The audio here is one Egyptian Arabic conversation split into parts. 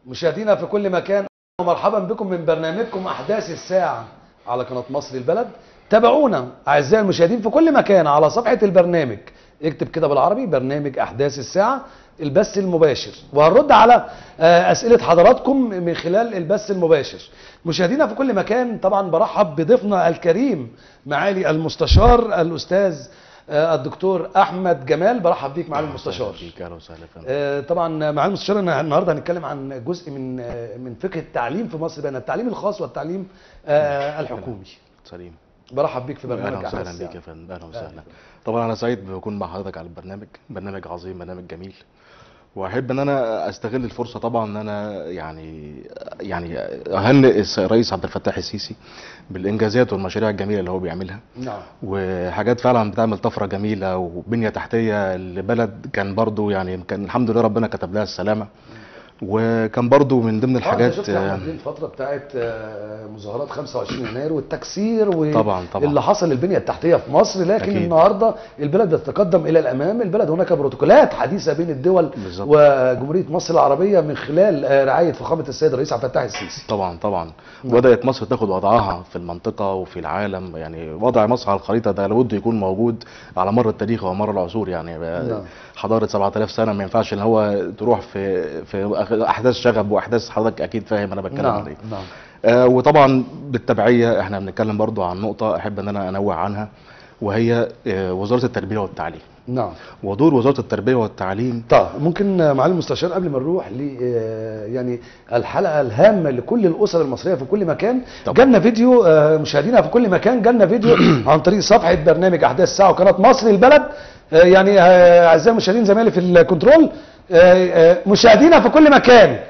مشاهدينا في كل مكان ومرحبا بكم من برنامجكم احداث الساعه على قناه مصر البلد تابعونا اعزائي المشاهدين في كل مكان على صفحه البرنامج اكتب كده بالعربي برنامج احداث الساعه البث المباشر وهنرد على آه، اسئله حضراتكم من خلال البث المباشر مشاهدينا في كل مكان طبعا برحب بضيفنا الكريم معالي المستشار الاستاذ آه، الدكتور احمد جمال برحب بيك معالي المستشار بيك اهلا وسهلا فندم آه، طبعا معالي المستشار أنا النهارده هنتكلم عن جزء من آه، من فكره التعليم في مصر بين التعليم الخاص والتعليم آه، الحكومي سليم برحب بيك في برنامج اهلا أحداث وسهلا بيك الساعة. يا فندم اهلا أهلا. وسهلا طبعا انا سعيد بكون مع حضرتك على البرنامج برنامج عظيم برنامج جميل واحب ان انا استغل الفرصه طبعا ان انا يعني يعني اهنئ الرئيس عبد الفتاح السيسي بالانجازات والمشاريع الجميله اللي هو بيعملها نعم وحاجات فعلا بتعمل طفره جميله وبنيه تحتيه لبلد كان برضو يعني كان الحمد لله ربنا كتب لها السلامه وكان برضو من ضمن الحاجات الحاجات شفت يا أحمد دي الفتره بتاعت آه، مظاهرات 25 يناير والتكسير و طبعا طبعا اللي حصل للبنيه التحتيه في مصر لكن أكيد. النهارده البلد بتتقدم الى الامام البلد هناك بروتوكولات حديثه بين الدول بالظبط. وجمهوريه مصر العربيه من خلال آه، رعايه فخامه السيد الرئيس عبد الفتاح السيسي طبعا طبعا بدأت مصر تاخد وضعها في المنطقة وفي العالم يعني وضع مصر على الخريطة ده لابد يكون موجود على مر التاريخ ومر العصور يعني نعم. حضارة 7000 سنة ما ينفعش ان هو تروح في في احداث شغب واحداث حضرتك اكيد فاهم انا بتكلم عن نعم ايه نعم آه وطبعا بالتبعية احنا بنتكلم برضو عن نقطة احب ان انا انوه عنها وهي آه وزارة التربية والتعليم نعم ودور وزارة التربية والتعليم طيب ممكن آه، معالي المستشار قبل ما نروح ل آه، يعني الحلقه الهامه لكل الاسر المصريه في كل مكان طبعا. جالنا فيديو آه، مشاهدينا في كل مكان جالنا فيديو عن طريق صفحه برنامج احداث الساعه وقناه مصر البلد آه، يعني آه، اعزائي المشاهدين زمايلي في الكنترول آه، آه، مشاهدينا في كل مكان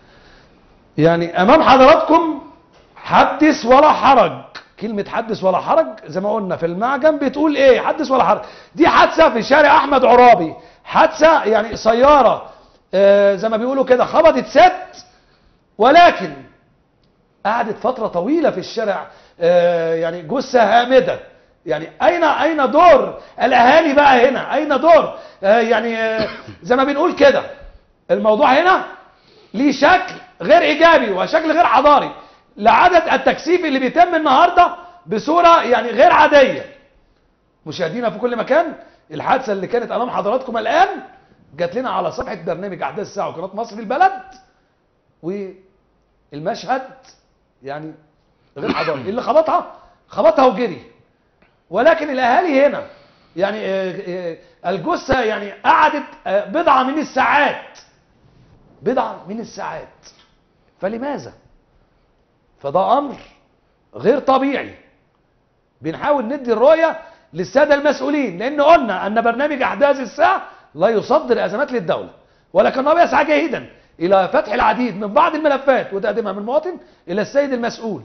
يعني امام حضراتكم حدث ولا حرج كلمة حدث ولا حرج زي ما قلنا في المعجم بتقول ايه حدث ولا حرج دي حادثة في شارع احمد عرابي حادثة يعني سيارة آه زي ما بيقولوا كده خبطت ست ولكن قعدت فترة طويلة في الشارع آه يعني جثة هامدة يعني أين أين دور الأهالي بقى هنا؟ أين دور؟ آه يعني آه زي ما بنقول كده الموضوع هنا ليه شكل غير إيجابي وشكل غير حضاري لعدد التكثيف اللي بيتم النهارده بصورة يعني غير عادية. مشاهدينا في كل مكان الحادثة اللي كانت أمام حضراتكم الآن جات لنا على صفحة برنامج أحداث الساعة وقناة مصر في البلد والمشهد يعني غير حضاري اللي خبطها خبطها وجري ولكن الاهالي هنا يعني آه، آه، الجثه يعني قعدت آه، بضعه من الساعات بضعه من الساعات فلماذا فده امر غير طبيعي بنحاول ندي الرؤيه للساده المسؤولين لان قلنا ان برنامج احداث الساعه لا يصدر ازمات للدوله ولكنه يسعى جاهدا الى فتح العديد من بعض الملفات وتقديمها من المواطن الى السيد المسؤول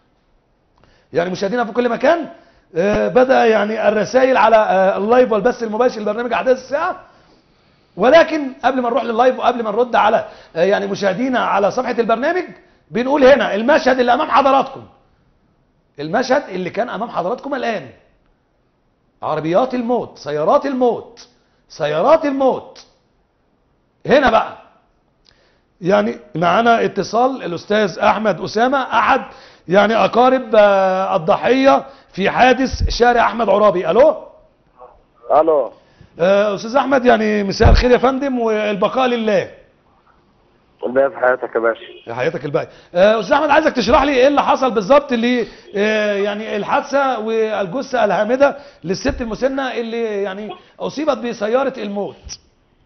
يعني مشاهدينا في كل مكان آه، بدا يعني الرسائل على آه، اللايف والبث المباشر لبرنامج احداث الساعه ولكن قبل ما نروح لللايف وقبل ما نرد على آه، يعني مشاهدينا على صفحه البرنامج بنقول هنا المشهد اللي امام حضراتكم المشهد اللي كان امام حضراتكم الان عربيات الموت سيارات الموت سيارات الموت هنا بقى يعني معانا اتصال الاستاذ احمد اسامه احد يعني اقارب آه، الضحيه في حادث شارع احمد عرابي الو الو آه، استاذ احمد يعني مساء الخير يا فندم والبقاء لله ده في حياتك يا باشا يا حياتك الباقي آه، استاذ احمد عايزك تشرح لي ايه اللي حصل بالظبط اللي آه، يعني الحادثه والجثه الهامده للست المسنه اللي يعني اصيبت بسياره الموت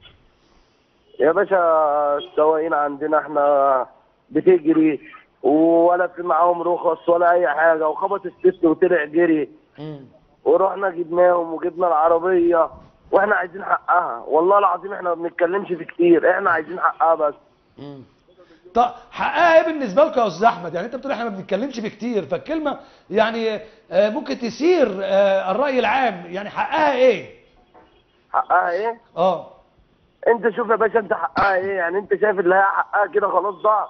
يا باشا السواقين عندنا احنا بتجري ولا في معاهم رخص ولا اي حاجه وخبط الست وطلع جري ورحنا جبناهم وجبنا العربيه واحنا عايزين حقها والله العظيم احنا ما بنتكلمش في كتير احنا عايزين حقها بس طب حقها ايه بالنسبه لكم يا استاذ احمد يعني انت بتقول احنا ما بنتكلمش بكتير فالكلمه يعني آه، ممكن تثير آه، الراي العام يعني حقها ايه حقها ايه اه انت شوف يا باشا انت حقها ايه يعني انت شايف اللي هي حقها كده خلاص ضاع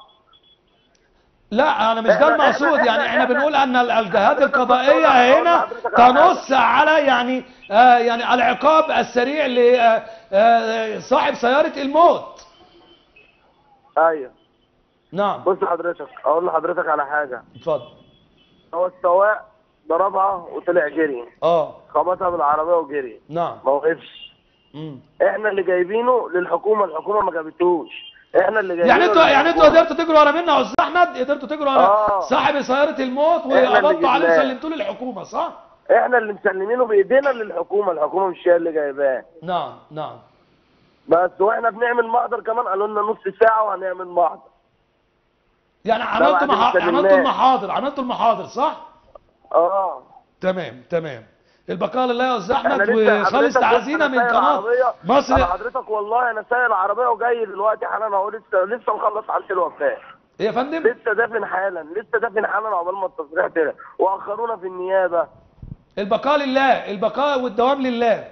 لا انا مش ده إحنا- المقصود إحنا- يعني احنا إحنا- بنقول ان ال- الجهات إحنا- القضائيه إحنا- هنا حضرتك على حاجة. تنص على يعني آه يعني العقاب السريع لصاحب سياره الموت ايوه نعم بص حضرتك اقول لحضرتك على حاجه اتفضل هو السواق ضربها وطلع جري اه خبطها بالعربيه وجري نعم ما وقفش مم. احنا اللي جايبينه للحكومه الحكومه ما جابتوش احنا اللي جايبينه يعني انتوا يعني انتوا للحكومة. قدرتوا تجروا ورا منا يا استاذ احمد قدرتوا تجروا ورا آه. صاحب سياره الموت اللي وقبضتوا عليه جبناه. وسلمتوه للحكومه صح؟ احنا اللي مسلمينه بايدينا للحكومه الحكومه مش هي اللي جايباه نعم نعم بس واحنا بنعمل محضر كمان قالوا لنا نص ساعه وهنعمل محضر يعني عملتوا بعد مح... ما عملتوا سلمناه. المحاضر عملتوا المحاضر صح؟ اه تمام تمام البقاء لله يا استاذ احنا احمد لسه وخالص حضرتك تعزينا لسه من سايق قناه العربية. انا مصر حضرتك والله انا سايق العربيه وجاي دلوقتي حالا اهو لسه لسه مخلص حاله الوفاه ايه يا فندم؟ لسه دافن حالا لسه دافن حالا عقبال ما التصريح طلع واخرونا في النيابه البقاء لله البقاء والدوام لله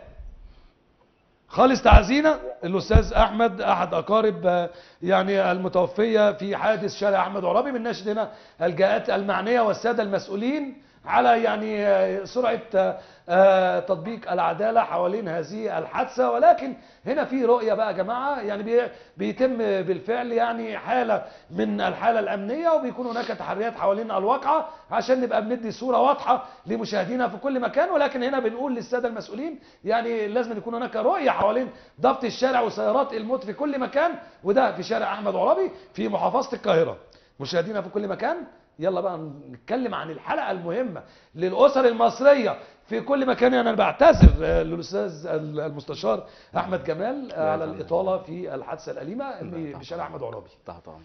خالص تعزينا الاستاذ احمد احد اقارب آه، يعني المتوفيه في حادث شارع احمد عرابي من نشر هنا الجهات المعنيه والساده المسؤولين على يعني آه، سرعه آه، آه، تطبيق العداله حوالين هذه الحادثه ولكن هنا في رؤيه بقى يا جماعه يعني بي- بيتم بالفعل يعني حاله من الحاله الامنيه وبيكون هناك تحريات حوالين الواقعه عشان نبقى بندي صوره واضحه لمشاهدينا في كل مكان ولكن هنا بنقول للساده المسؤولين يعني لازم يكون هناك رؤيه حوالين ضبط الشارع وسيارات الموت في كل مكان وده في شارع احمد عرابي في محافظه القاهره مشاهدينا في كل مكان يلا بقى نتكلم عن الحلقه المهمه للاسر المصريه في كل مكان يعني انا بعتذر آه، للاستاذ المستشار احمد جمال آه، على الاطاله في الحادثه الاليمه اللي في شارع احمد عرابي تحت امرك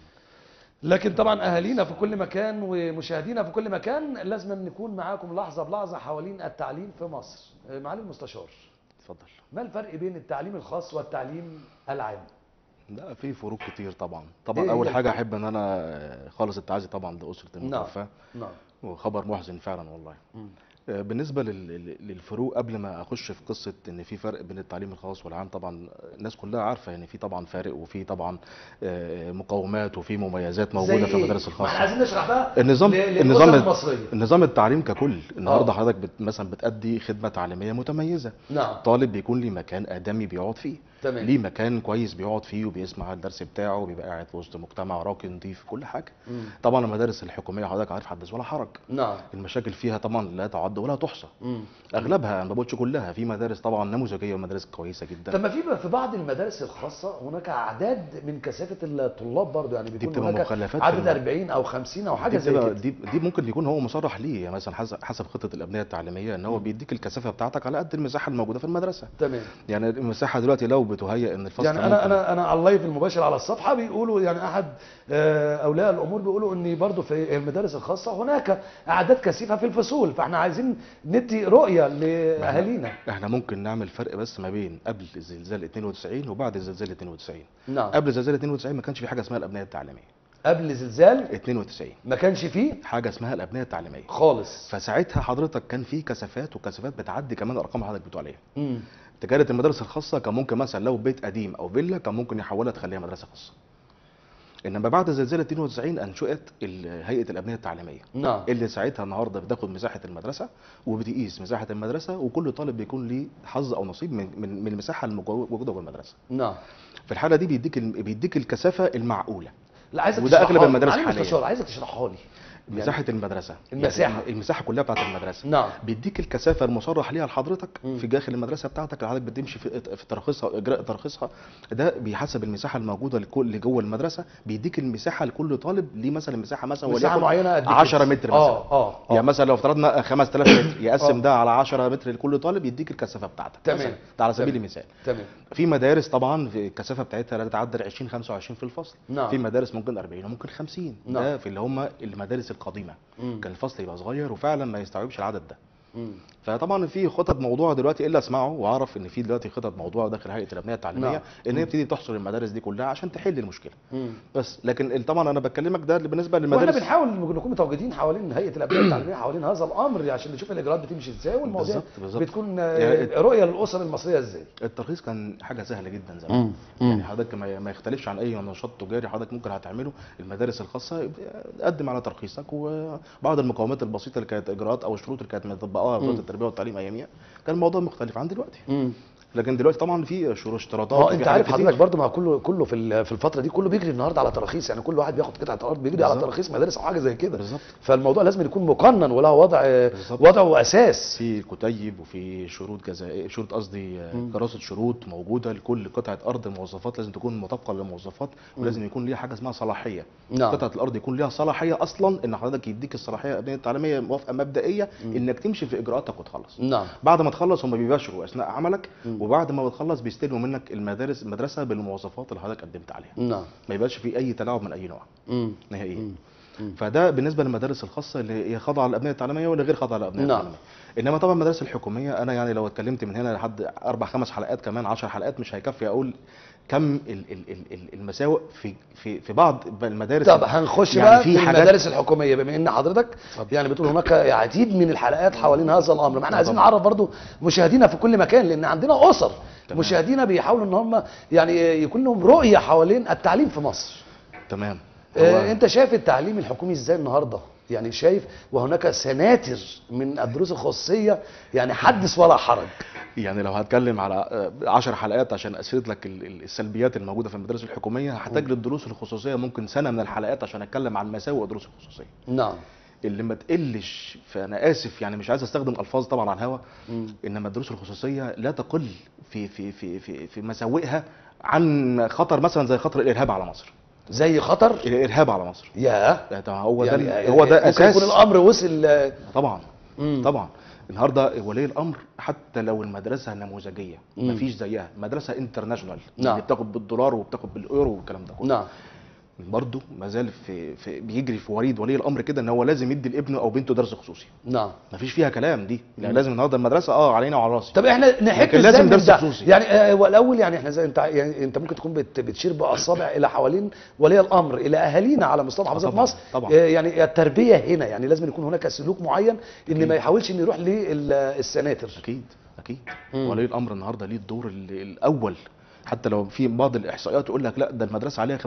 لكن طبعا اهالينا في كل مكان ومشاهدينا في كل مكان لازم نكون معاكم لحظه بلحظه حوالين التعليم في مصر آه، معالي المستشار اتفضل ما الفرق بين التعليم الخاص والتعليم العام لا في فروق كتير طبعا إيه طبعا هي اول حاجه الفروق؟ احب ان انا خالص التعازي طبعا لاسره المتوفى نعم وخبر محزن فعلا والله مم. آه، بالنسبه لل- لل- للفروق قبل ما اخش في قصه ان في فرق بين التعليم الخاص والعام طبعا الناس كلها عارفه ان في طبعا فارق وفي طبعا آه، مقومات وفي مميزات موجوده زي في إيه؟ المدارس ما احنا الخاصه عايزين نشرح بقى النظام ل- للأسر النظام المصريه النظام التعليم ككل النهارده آه. حضرتك بت مثلا بتأدي خدمه تعليميه متميزه نعم طالب بيكون ليه مكان ادمي بيقعد فيه تمام. ليه مكان كويس بيقعد فيه وبيسمع الدرس بتاعه وبيبقى قاعد في وسط مجتمع راقي نظيف كل حاجه مم. طبعا المدارس الحكوميه حضرتك عارف حدث ولا حرج نعم المشاكل فيها طبعا لا تعد ولا تحصى مم. اغلبها انا ما بقولش كلها في مدارس طبعا نموذجيه ومدارس كويسه جدا طب ما في في بعض المدارس الخاصه هناك اعداد من كثافه الطلاب برضه يعني بيكون بتبقى هناك مخلفات في عدد الم- 40 او 50 او حاجه دي زي بتبقى- كده دي دي ممكن يكون هو مصرح ليه يعني مثلا حسب حسب خطه الابنيه التعليميه ان هو بيديك الكثافه بتاعتك على قد المساحه الموجوده في المدرسه تمام يعني المساحه دلوقتي لو بتهيئ ان الفصل يعني انا ممكن- انا انا على اللايف المباشر على الصفحه بيقولوا يعني احد آه، اولياء الامور بيقولوا ان برضه في المدارس الخاصه هناك اعداد كثيفه في الفصول فاحنا عايزين ندي رؤيه لاهالينا احنا ممكن نعمل فرق بس ما بين قبل الزلزال 92 وبعد الزلزال 92 نعم قبل الزلزال 92 ما كانش في حاجه اسمها الابنيه التعليميه قبل زلزال 92 ما كانش فيه حاجه اسمها الابنيه التعليميه خالص فساعتها حضرتك كان في كثافات وكثافات بتعدي كمان الارقام اللي حضرتك بتقول عليها مم. تجاره المدارس الخاصه كان ممكن مثلا لو بيت قديم او فيلا كان ممكن يحولها تخليها مدرسه خاصه انما بعد زلزال 92 انشئت ال- هيئه الابنيه التعليميه نعم اللي ساعتها النهارده بتاخد مساحه المدرسه وبتقيس مساحه المدرسه وكل طالب بيكون ليه حظ او نصيب من من, من المساحه الموجوده جوه المدرسه نعم في الحاله دي بيديك ال- بيديك الكثافه المعقوله لا عايزك وده تشرحها أغلب لي. المدارس معالي حالياً. المستشار عايزك تشرحها لي مساحه المدرسه المساحة. يعني المساحه كلها بتاعت المدرسه نعم بيديك الكثافه المصرح ليها لحضرتك مم. في داخل المدرسه بتاعتك اللي حضرتك بتمشي في في ترخيصها اجراء ترخيصها ده بيحسب المساحه الموجوده لكل اللي جوه المدرسه بيديك المساحه لكل طالب ليه مثلا مساحه مثلا مساحه وليكن معينه قد كده. 10 متر مثلا اه اه اه يعني مثلا لو افترضنا 5000 متر يقسم آه. ده على 10 متر لكل طالب يديك الكثافه بتاعتك تمام. مثلاً. ده على سبيل تمام. المثال تمام في مدارس طبعا في الكثافه بتاعتها لا تتعدى 20 25 في الفصل نعم. في مدارس ممكن 40 وممكن 50 نعم. ده في اللي هم المدارس القديمه مم. كان الفصل يبقى صغير وفعلا ما يستوعبش العدد ده مم. فطبعا في خطط موضوع دلوقتي الا اسمعه واعرف ان في دلوقتي خطط موضوع داخل هيئه الابنيه التعليميه نعم. ان هي تبتدي تحصر المدارس دي كلها عشان تحل المشكله مم. بس لكن طبعا انا بكلمك ده بالنسبه واحنا للمدارس بنحاول نكون متواجدين حوالين هيئه الابنيه التعليميه حوالين هذا الامر عشان نشوف الاجراءات بتمشي ازاي والمواضيع بالظبط، بالظبط. بتكون آه، يعني- رؤيه للاسر المصريه ازاي الترخيص كان حاجه سهله جدا زمان يعني حضرتك ما ما يختلفش عن اي نشاط تجاري حضرتك ممكن هتعمله المدارس الخاصه قدم على ترخيصك وبعض المقومات البسيطه اللي كانت اجراءات او الشروط اللي كانت مطبقاها وزاره التربيه والتعليم اياميها كان الموضوع مختلف عن دلوقتي لكن دلوقتي طبعا في شروط اشتراطات اه وفي انت حاجات عارف كتير. حضرتك برضو ما كله كله في ال- في الفتره دي كله بيجري النهارده على تراخيص يعني كل واحد بياخد قطعه ارض بيجري على بالظبط. تراخيص مدارس او حاجه زي كده بالظبط. فالموضوع لازم يكون مقنن وله وضع بالظبط. وضع واساس في كتيب وفي شروط جزائيه شروط قصدي آه، دراسه شروط موجوده لكل قطعه ارض المواصفات لازم تكون مطابقه للمواصفات ولازم يكون ليها حاجه اسمها صلاحيه نعم. قطعه الارض يكون ليها صلاحيه اصلا ان حضرتك يديك الصلاحيه الابنيه التعليميه موافقه مبدئيه انك تمشي في اجراءاتك وتخلص نعم بعد ما تخلص هم بيباشروا اثناء عملك وبعد ما بتخلص بيستلموا منك المدارس المدرسه بالمواصفات اللي حضرتك قدمت عليها نعم ما يبقاش في اي تلاعب من اي نوع مم. نهائيا فده بالنسبه للمدارس الخاصه اللي هي خاضعه للابنيه التعليميه ولا غير خاضعه للابنيه نعم. التعليميه انما طبعا المدارس الحكوميه انا يعني لو اتكلمت من هنا لحد اربع خمس حلقات كمان عشر حلقات مش هيكفي اقول كم ال- ال- ال- ال- المساوئ في في في بعض المدارس طب هنخش يعني بقى في في حاجات- المدارس الحكوميه بما ان حضرتك يعني بتقول هناك عديد من الحلقات حوالين هذا الامر ما احنا عايزين طبعا. نعرف برضو مشاهدينا في كل مكان لان عندنا اسر تمام. مشاهدينا بيحاولوا ان هم يعني يكون لهم رؤيه حوالين التعليم في مصر تمام آه، هو- انت شايف التعليم الحكومي ازاي النهارده يعني شايف وهناك سناتر من الدروس الخصوصيه يعني حدث ولا حرج يعني لو هتكلم على آه، عشر حلقات عشان اسرد لك ال- ال- السلبيات الموجوده في المدارس الحكوميه هحتاج للدروس الخصوصيه ممكن سنه من الحلقات عشان اتكلم عن مساوئ الدروس الخصوصيه نعم اللي ما تقلش فانا اسف يعني مش عايز استخدم الفاظ طبعا على الهوا مم. انما الدروس الخصوصية لا تقل في في في في, في مساوئها عن خطر مثلا زي خطر الارهاب على مصر زي خطر الارهاب على مصر يا ده ده هو يعني ده هو ده ممكن اساس يكون الامر وصل آه، طبعا مم. طبعا النهارده ولي الامر حتى لو المدرسه نموذجيه مم. مفيش زيها مدرسه انترناشونال نعم. اللي بتاخد بالدولار وبتاخد بالايرو والكلام ده كله نعم برضه ما زال في, في بيجري في وريد ولي الامر كده ان هو لازم يدي لابنه او بنته درس خصوصي نعم مفيش فيها كلام دي يعني لازم النهارده المدرسه اه علينا وعلى راسي طب احنا نحب لكن ازاي لازم من درس ده؟ خصوصي. يعني آه، هو الاول يعني احنا زي انت يعني انت ممكن تكون بت بتشير باصابع الى حوالين ولي الامر الى اهالينا على مستوى محافظات طبعاً، مصر طبعاً. آه، يعني التربيه هنا يعني لازم يكون هناك سلوك معين ان ما يحاولش انه يروح للسناتر اكيد اكيد مم. ولي الامر النهارده ليه الدور ال- الاول حتى لو في بعض الاحصائيات يقول لك لا ده المدرسه عليها 50%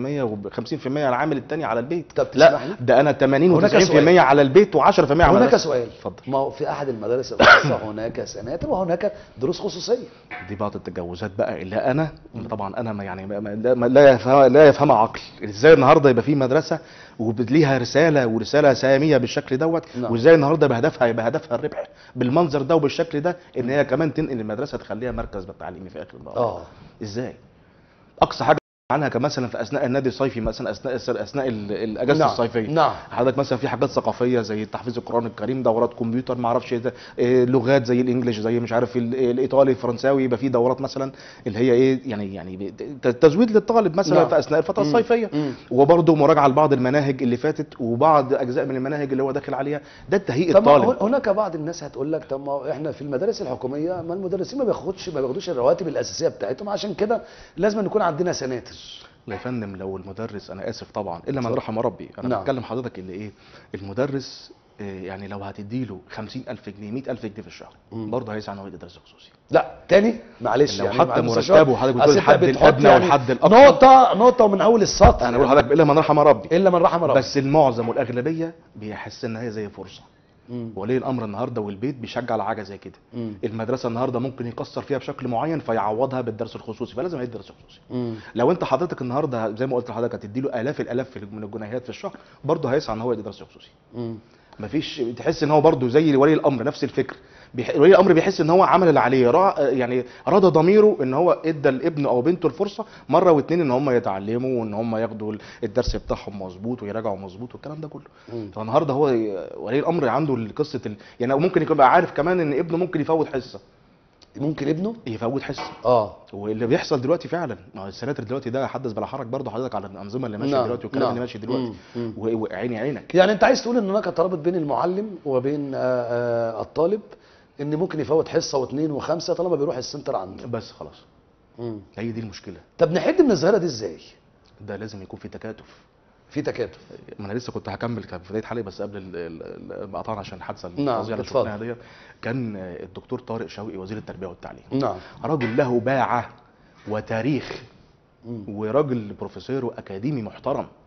و50% العامل الثاني على البيت طب تسمح لا لي؟ ده انا 80 هناك و90% سؤال. على البيت و10% على هناك المدرسة. سؤال اتفضل ما هو في احد المدارس الخاصه هناك سناتر وهناك دروس خصوصيه دي بعض التجاوزات بقى اللي انا طبعا انا ما يعني ما ما- لا, ما لا يفهم لا يفهمها عقل ازاي النهارده يبقى في مدرسه وليها رساله ورساله ساميه بالشكل دوت نعم. وازاي النهارده بهدفها يبقى هدفها الربح بالمنظر ده وبالشكل ده ان هي كمان تنقل المدرسه تخليها مركز تعليمي في اخر النهار اه ازاي اقصى حاجه عنها كمثلا في اثناء النادي الصيفي مثلا اثناء اثناء ال- الاجازه نعم، الصيفيه نعم. حضرتك مثلا في حاجات ثقافيه زي تحفيظ القران الكريم دورات كمبيوتر ما اعرفش إيه ده، إيه لغات زي الانجليش زي مش عارف ال- الايطالي الفرنساوي يبقى في دورات مثلا اللي هي ايه يعني يعني ب- تزويد للطالب مثلا نعم. في اثناء الفتره مم. الصيفيه مم. وبرضه مراجعه لبعض المناهج اللي فاتت وبعض اجزاء من المناهج اللي هو داخل عليها ده تهيئ طب ما الطالب هن- هناك بعض الناس هتقول لك طب ما احنا في المدارس الحكوميه ما المدرسين ما بياخدوش ما بياخدوش الرواتب الاساسيه بتاعتهم عشان كده لازم أن يكون عندنا سناتر لا يا فندم لو المدرس انا اسف طبعا الا من رحم ربي انا نعم. بتكلم حضرتك اللي ايه المدرس آه، يعني لو هتديله 50000 جنيه 100000 جنيه في الشهر برضه هيسعى ان هو يدي درس خصوصي لا تاني معلش لو يعني حتى مع المستشار، مرتبه وحضرتك بتقول أصل أنت الحد بتحط الأدنى يعني والحد الأقصى. نقطه نقطه ومن اول السطر انا بقول لحضرتك الا من رحم ربي الا من رحم ربك بس المعظم والاغلبيه بيحس ان هي زي فرصه مم. ولي الامر النهارده والبيت بيشجع على حاجه زي كده مم. المدرسه النهارده ممكن يكسر فيها بشكل معين فيعوضها بالدرس الخصوصي فلازم يدي درس خصوصي مم. لو انت حضرتك النهارده زي ما قلت لحضرتك هتدي له الاف الالاف من الجنيهات في الشهر برضه هيسعى ان هو يدي درس خصوصي مم. مفيش تحس ان هو برضه زي ولي الامر نفس الفكر بيح... ولي الامر بيحس ان هو عمل اللي عليه را... يعني رضى ضميره ان هو ادى لابنه او بنته الفرصه مره واتنين ان هم يتعلموا وان هم ياخدوا الدرس بتاعهم مظبوط ويراجعوا مظبوط والكلام ده كله مم. فالنهارده هو ولي الامر عنده قصه ال... يعني ممكن يبقى عارف كمان ان ابنه ممكن يفوت حصه ممكن ابنه يفوت حصه اه واللي بيحصل دلوقتي فعلا ما هو السناتر دلوقتي ده حدث بلا حرج برضه حضرتك على الانظمه اللي ماشيه نعم، دلوقتي والكلام نعم. اللي ماشي دلوقتي مم، مم. و- وعيني عينك يعني انت عايز تقول ان هناك ترابط بين المعلم وبين آه، آه، الطالب ان ممكن يفوت حصه واثنين وخمسه طالما بيروح السنتر عنده بس خلاص مم. هي دي المشكله طب نحد من الظاهره دي ازاي ده لازم يكون في تكاتف في تكاتف ما انا لسه كنت هكمل كان في بدايه حلقه بس قبل ال- ال- ال- قطعنا عشان الحادثه نعم، الفظيعه اللي اتفضل. شفناها ديت كان الدكتور طارق شوقي وزير التربيه والتعليم نعم رجل له باعه وتاريخ مم. وراجل بروفيسور واكاديمي محترم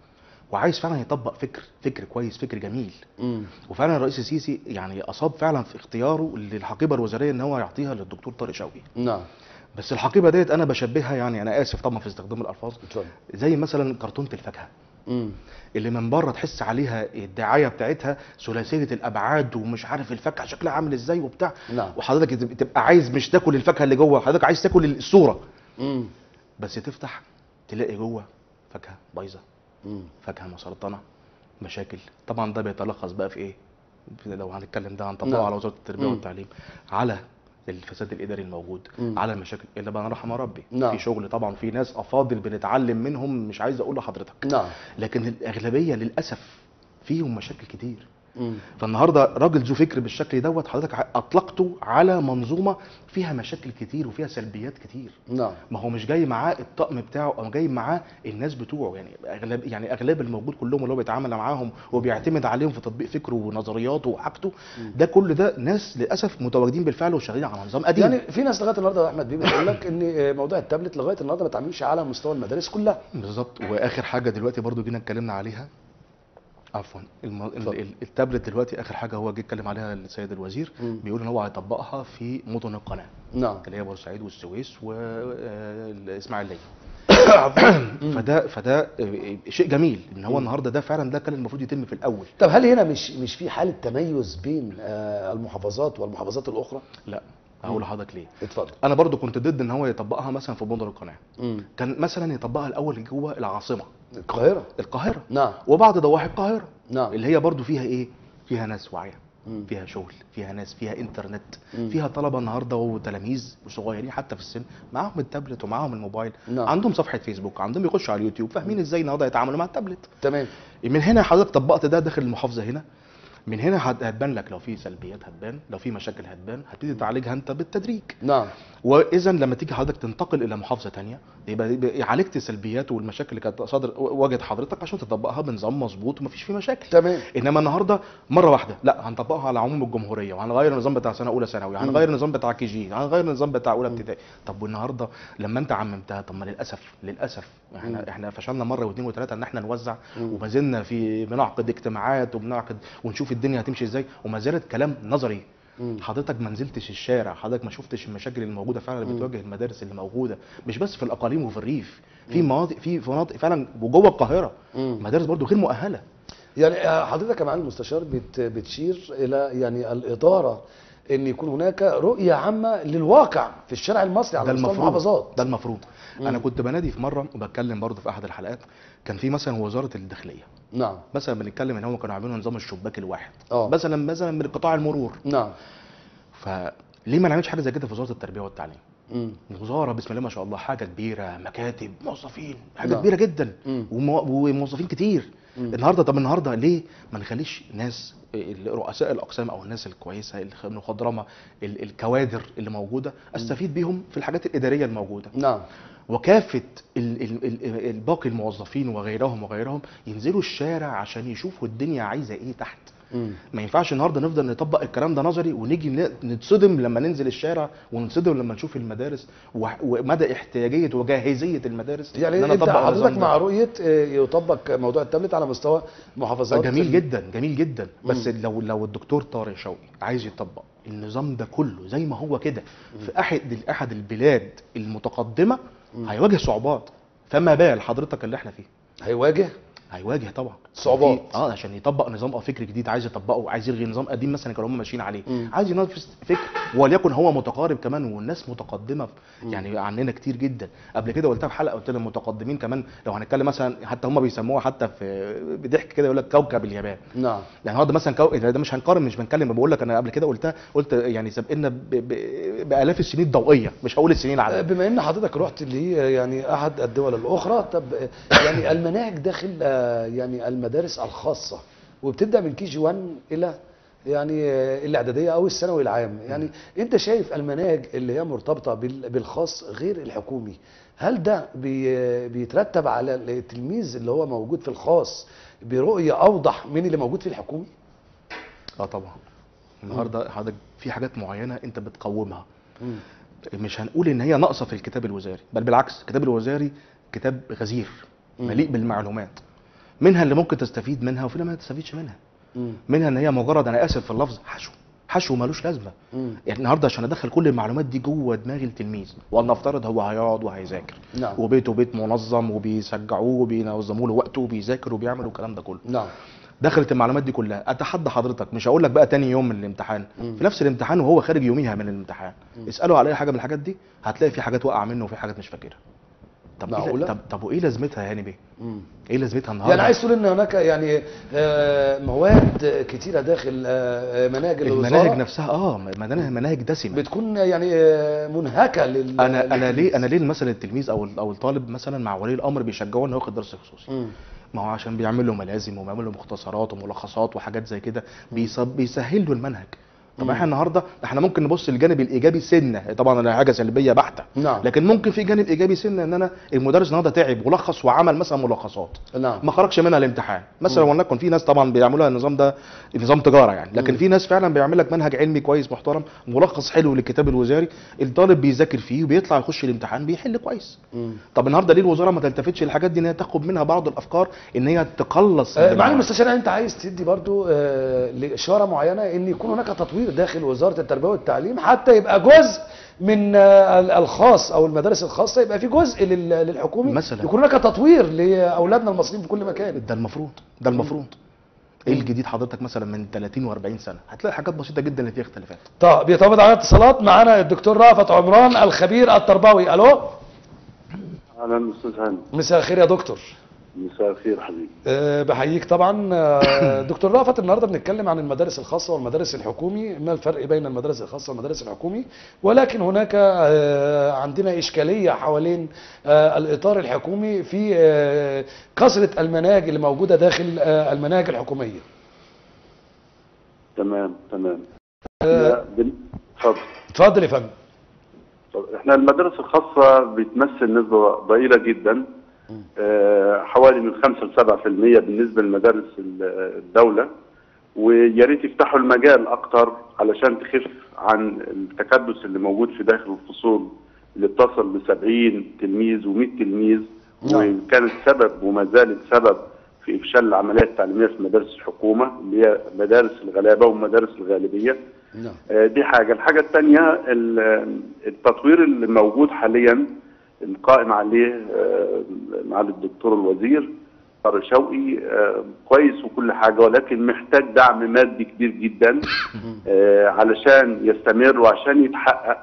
وعايز فعلا يطبق فكر فكر كويس فكر جميل مم. وفعلا الرئيس السيسي يعني اصاب فعلا في اختياره للحقيبه الوزاريه ان هو يعطيها للدكتور طارق شوقي نعم بس الحقيبه ديت انا بشبهها يعني انا اسف طبعا في استخدام الالفاظ اتفضل زي مثلا كرتونه الفاكهه مم. اللي من بره تحس عليها الدعايه بتاعتها ثلاثيه الابعاد ومش عارف الفاكهه شكلها عامل ازاي وبتاع نعم. وحضرتك تبقى عايز مش تاكل الفاكهه اللي جوه حضرتك عايز تاكل الصوره مم. بس تفتح تلاقي جوه فاكهه بايظه مم. فاكهه مسرطنه مشاكل طبعا ده بيتلخص بقى في ايه في لو هنتكلم ده هنطبقه نعم. على وزاره التربيه مم. والتعليم على الفساد الاداري الموجود مم. على المشاكل الا بقى رحم ربي نعم. في شغل طبعا في ناس افاضل بنتعلم منهم مش عايز اقول لحضرتك نعم لكن الاغلبيه للاسف فيهم مشاكل كتير مم. فالنهارده راجل ذو فكر بالشكل دوت حضرتك ع- اطلقته على منظومه فيها مشاكل كتير وفيها سلبيات كتير نعم ما هو مش جاي معاه الطقم بتاعه او جاي معاه الناس بتوعه يعني اغلب يعني اغلب الموجود كلهم اللي هو بيتعامل معاهم وبيعتمد عليهم في تطبيق فكره ونظرياته وحاجته ده كل ده ناس للاسف متواجدين بالفعل وشغالين على نظام قديم يعني في ناس لغايه النهارده يا احمد بيه بتقول لك ان موضوع التابلت لغايه النهارده ما تعملش على مستوى المدارس كلها بالظبط واخر حاجه دلوقتي برضو جينا اتكلمنا عليها عفوا الم... اتفضل. ال- ال- التابلت دلوقتي اخر حاجه هو جه اتكلم عليها السيد الوزير مم. بيقول ان هو هيطبقها في مدن القناه نعم اللي هي بورسعيد والسويس والاسماعيليه فده فده آه، شيء جميل ان هو النهارده ده فعلا ده كان المفروض يتم في الاول طب هل هنا مش مش في حاله تميز بين آه، المحافظات والمحافظات الاخرى؟ لا هقول لحضرتك ليه اتفضل انا برضو كنت ضد ان هو يطبقها مثلا في مدن القناه مم. كان مثلا يطبقها الاول جوه العاصمه القاهره القاهره نعم وبعض ضواحي القاهره نعم اللي هي برضو فيها ايه فيها ناس واعيه مم. فيها شغل فيها ناس فيها انترنت مم. فيها طلبه النهارده وتلاميذ وصغيرين حتى في السن معاهم التابلت ومعاهم الموبايل نعم. عندهم صفحه فيسبوك عندهم يخشوا على اليوتيوب فاهمين ازاي النهارده يتعاملوا مع التابلت تمام من هنا حضرتك طبقت ده داخل المحافظه هنا من هنا هت- هتبان لك لو في سلبيات هتبان لو في مشاكل هتبان هتبتدي تعالجها انت بالتدريج نعم واذا لما تيجي حضرتك تنتقل الى محافظه تانية يبقى يبقى عالجت السلبيات والمشاكل اللي كانت صادر واجهت حضرتك عشان تطبقها بنظام مظبوط ومفيش فيه مشاكل تمام انما النهارده مره واحده لا هنطبقها على عموم الجمهوريه وهنغير النظام بتاع سنه اولى ثانوي هنغير النظام بتاع كي جي هنغير النظام بتاع اولى ابتدائي طب والنهارده لما انت عممتها طب ما للاسف للاسف مم. احنا احنا فشلنا مره واثنين وثلاثه ان احنا نوزع مم. وما زلنا في بنعقد اجتماعات وبنعقد ونشوف الدنيا هتمشي ازاي وما زالت كلام نظري مم. حضرتك ما نزلتش الشارع حضرتك ما شفتش المشاكل اللي موجوده فعلا اللي مم. بتواجه المدارس اللي موجوده مش بس في الاقاليم وفي الريف في مناطق في في مناطق فعلا وجوه القاهره مم. مدارس برضو غير مؤهله يعني آه، حضرتك يا معالي المستشار بت بتشير الى يعني الاداره ان يكون هناك رؤيه عامه للواقع في الشارع المصري على ده مستوى المفروض المحافظات ده المفروض مم. انا كنت بنادي في مره وبتكلم برضو في احد الحلقات كان في مثلا وزاره الداخليه نعم مثلا بنتكلم ان هم كانوا عاملين نظام الشباك الواحد اه مثلا مثلا من قطاع المرور نعم فليه ما نعملش حاجه زي كده في وزاره التربيه والتعليم مم. وزاره بسم الله ما شاء الله حاجه كبيره مكاتب موظفين حاجه نعم. كبيره جدا مم. ومو- وموظفين كتير مم. النهارده طب النهارده ليه ما نخليش ناس ال- رؤساء الاقسام او الناس الكويسه الخ- المخضرمه ال- الكوادر اللي موجوده استفيد بيهم في الحاجات الاداريه الموجوده نعم وكافه ال- ال- ال- الباقي الموظفين وغيرهم وغيرهم ينزلوا الشارع عشان يشوفوا الدنيا عايزه ايه تحت مم. ما ينفعش النهارده نفضل نطبق الكلام ده نظري ونيجي ن- نتصدم لما ننزل الشارع ونتصدم لما نشوف المدارس وح- ومدى احتياجيه وجاهزيه المدارس يعني إن أنا انت أطبق النظام حضرتك ده. مع رؤيه آه، يطبق موضوع التابلت على مستوى محافظات جميل ال- جدا جميل جدا بس مم. لو لو الدكتور طارق شوقي عايز يطبق النظام ده كله زي ما هو كده في احد احد البلاد المتقدمه هيواجه صعوبات فما بال حضرتك اللي احنا فيه هيواجه هيواجه طبعا صعوبات. في- اه عشان يطبق نظام او فكر جديد عايز يطبقه عايز يلغي نظام قديم مثلا كانوا هم ماشيين عليه مم. عايز ينفذ فكر وليكن هو متقارب كمان والناس متقدمه يعني عننا كتير جدا قبل كده قلتها في حلقه قلت لهم متقدمين كمان لو هنتكلم مثلا حتى هم بيسموها حتى في بضحك كده يقول لك كوكب اليابان نعم يعني النهارده مثلا كو... ده مش هنقارن مش بنتكلم بقول لك انا قبل كده قلتها قلت يعني سابقنا ب... ب... بالاف السنين الضوئيه مش هقول السنين آه، العاديه بما ان حضرتك رحت ل يعني احد الدول الاخرى طب آه، يعني المناهج داخل آه، يعني المدارس الخاصه وبتبدا من كي جي 1 الى يعني آه، الاعداديه او الثانوي العام يعني انت شايف المناهج اللي هي مرتبطه بال- بالخاص غير الحكومي هل ده بي- بيترتب على التلميذ اللي هو موجود في الخاص برؤيه اوضح من اللي موجود في الحكومي اه طبعا النهارده حضرتك في حاجات معينه انت بتقومها مم. مش هنقول ان هي ناقصه في الكتاب الوزاري بل بالعكس الكتاب الوزاري كتاب غزير مم. مليء بالمعلومات منها اللي ممكن تستفيد منها وفي اللي ما تستفيدش منها مم. منها ان هي مجرد انا اسف في اللفظ حشو حشو ملوش لازمه مم. يعني النهارده عشان ادخل كل المعلومات دي جوه دماغ التلميذ ولنفترض هو هيقعد وهيذاكر نعم. وبيته بيت منظم وبيشجعوه وبينظموا له وقته وبيذاكر وبيعمل الكلام ده كله نعم دخلت المعلومات دي كلها اتحدى حضرتك مش هقول لك بقى تاني يوم من الامتحان في نفس الامتحان وهو خارج يوميها من الامتحان اساله على اي حاجه من الحاجات دي هتلاقي في حاجات واقعه منه وفي حاجات مش فاكرها طب إيه معقولة؟ طب طب وايه لازمتها يا هاني بيه مم. ايه لازمتها النهارده يعني عايز تقول ان هناك يعني آه، مواد كتيره داخل آه، مناهج المناهج الوزاره نفسها اه مناهج مناهج دسمه بتكون يعني آه، منهكه لل انا انا ليه للتلميذ. انا ليه مثلا التلميذ او او الطالب مثلا مع ولي الامر بيشجعوه انه ياخد درس خصوصي مم. ما هو عشان بيعمل له ملازم وبيعمل له مختصرات وملخصات وحاجات زي كده بيص- بيسهل له المنهج طب احنا النهارده احنا ممكن نبص للجانب الايجابي سنه طبعا انا حاجه سلبيه بحته نعم. لكن ممكن في جانب ايجابي سنه ان انا المدرس النهارده تعب ولخص وعمل مثلا ملخصات نعم ما خرجش منها الامتحان مثلا ولنكن في ناس طبعا بيعملوها النظام ده نظام تجاره يعني لكن في ناس فعلا بيعمل لك منهج علمي كويس محترم ملخص حلو للكتاب الوزاري الطالب بيذاكر فيه وبيطلع يخش الامتحان بيحل كويس مم. طب النهارده ليه الوزاره ما تلتفتش للحاجات دي ان هي تاخد منها بعض الافكار ان هي تقلص آه، معالي المعلومات؟ المستشار انت عايز تدي برضو آه، لاشاره معينه ان يكون هناك تطوير داخل وزاره التربيه والتعليم حتى يبقى جزء من آه، ال- الخاص او المدارس الخاصه يبقى في جزء لل- للحكومي مثلاً. يكون هناك تطوير لاولادنا المصريين في كل مكان ده المفروض ده المفروض ايه الجديد حضرتك مثلا من 30 و40 سنه هتلاقي حاجات بسيطه جدا اللي فيها اختلافات طب بيتواجد على اتصالات معانا الدكتور رأفت عمران الخبير التربوي الو اهلا استاذ هاني مساء الخير يا دكتور مساء الخير حبيبي أه بحييك طبعا أه دكتور رأفت النهارده بنتكلم عن المدارس الخاصه والمدارس الحكومي ما الفرق بين المدارس الخاصه والمدارس الحكومي ولكن هناك أه عندنا اشكاليه حوالين أه الاطار الحكومي في أه كثره المناهج اللي موجوده داخل أه المناهج الحكوميه تمام تمام أه لا، بن- اتفضل اتفضل يا فندم طب احنا المدارس الخاصة بتمثل نسبة ضئيلة جدا آه، حوالي من 5 ل 7% بالنسبة لمدارس ال- الدولة ويا ريت يفتحوا المجال أكتر علشان تخف عن التكدس اللي موجود في داخل الفصول اللي بتصل ب 70 تلميذ و100 تلميذ نعم. وكانت سبب وما زالت سبب في إفشال العملية التعليمية في مدارس الحكومة اللي هي مدارس الغلابة ومدارس الغالبية نعم آه، دي حاجة الحاجة الثانية ال- التطوير اللي موجود حاليا القائم عليه آه، معالي الدكتور الوزير طارق شوقي آه، كويس وكل حاجة ولكن محتاج دعم مادي كبير جدا آه، علشان يستمر وعشان يتحقق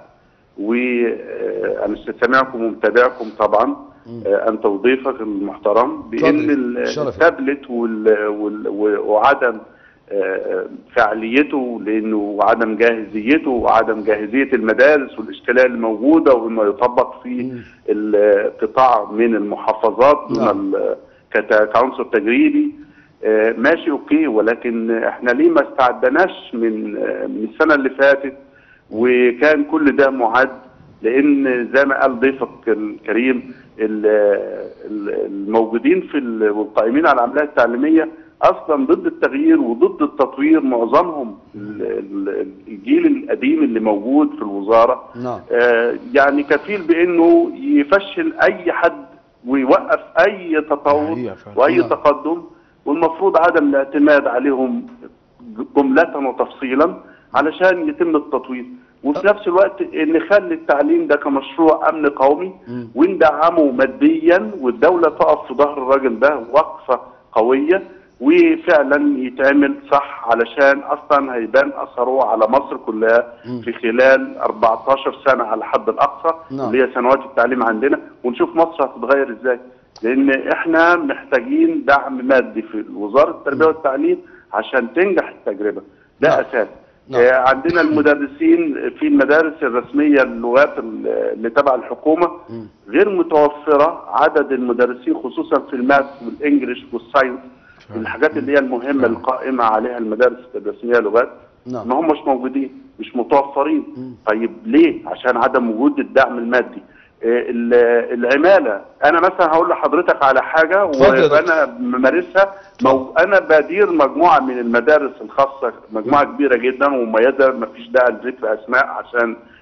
وانا سامعكم ومتابعكم طبعا آه، انت وضيفك المحترم بان اتفضل. ال- شرف. التابلت وال- وال- وعدم آه، فعاليته لانه وعدم جاهزيته وعدم جاهزيه المدارس والاشكاليه الموجوده وانه يطبق في القطاع من المحافظات دون نعم. ال- كت- كعنصر تجريبي آه، ماشي اوكي ولكن احنا ليه ما استعدناش من آه، من السنه اللي فاتت وكان كل ده معد لان زي ما قال ضيفك الكريم ال- ال- الموجودين في ال- والقائمين على العمليه التعليميه اصلا ضد التغيير وضد التطوير معظمهم ال- ال- الجيل القديم اللي موجود في الوزاره نعم آه، يعني كفيل بانه يفشل اي حد ويوقف اي تطور حقيقة فعلا. واي نعم. تقدم والمفروض عدم الاعتماد عليهم جملة وتفصيلا علشان يتم التطوير وفي نفس الوقت نخلي التعليم ده كمشروع امن قومي مم. وندعمه ماديا والدوله تقف في ظهر الراجل ده وقفه قويه وفعلا يتعمل صح علشان اصلا هيبان اثره على مصر كلها مم. في خلال 14 سنه على الحد الاقصى نعم. اللي هي سنوات التعليم عندنا ونشوف مصر هتتغير ازاي لان احنا محتاجين دعم مادي في وزاره التربيه والتعليم عشان تنجح التجربه ده نعم. اساس نعم. آه، عندنا المدرسين في المدارس الرسميه اللغات ال- اللي تبع الحكومه مم. غير متوفره عدد المدرسين خصوصا في الماث والانجليش والساينس الحاجات اللي هي المهمه القائمه عليها المدارس الرسميه لغات نعم. ما همش موجودين مش متوفرين مم. طيب ليه عشان عدم وجود الدعم المادي آه، ال- العماله انا مثلا هقول لحضرتك على حاجه اتفضل يا دكتور. وانا ممارسها مو انا بدير مجموعه من المدارس الخاصه مجموعه كبيره جدا ومميزه ما فيش داعي لذكر اسماء عشان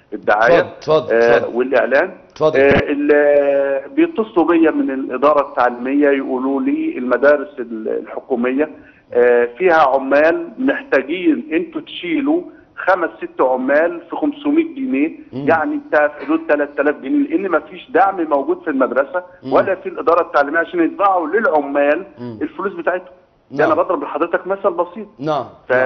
الدعايه اتفضل، اتفضل، آه، اتفضل. والاعلان اتفضل. آه، ال- بيتصلوا بيا من الاداره التعليميه يقولوا لي المدارس ال- الحكوميه آه، فيها عمال محتاجين انتوا تشيلوا خمس ست عمال في 500 جنيه يعني بتاع في حدود 3000 جنيه لان ما فيش دعم موجود في المدرسه ولا في الاداره التعليميه عشان يدفعوا للعمال الفلوس بتاعتهم ده نعم. انا بضرب لحضرتك مثل بسيط نعم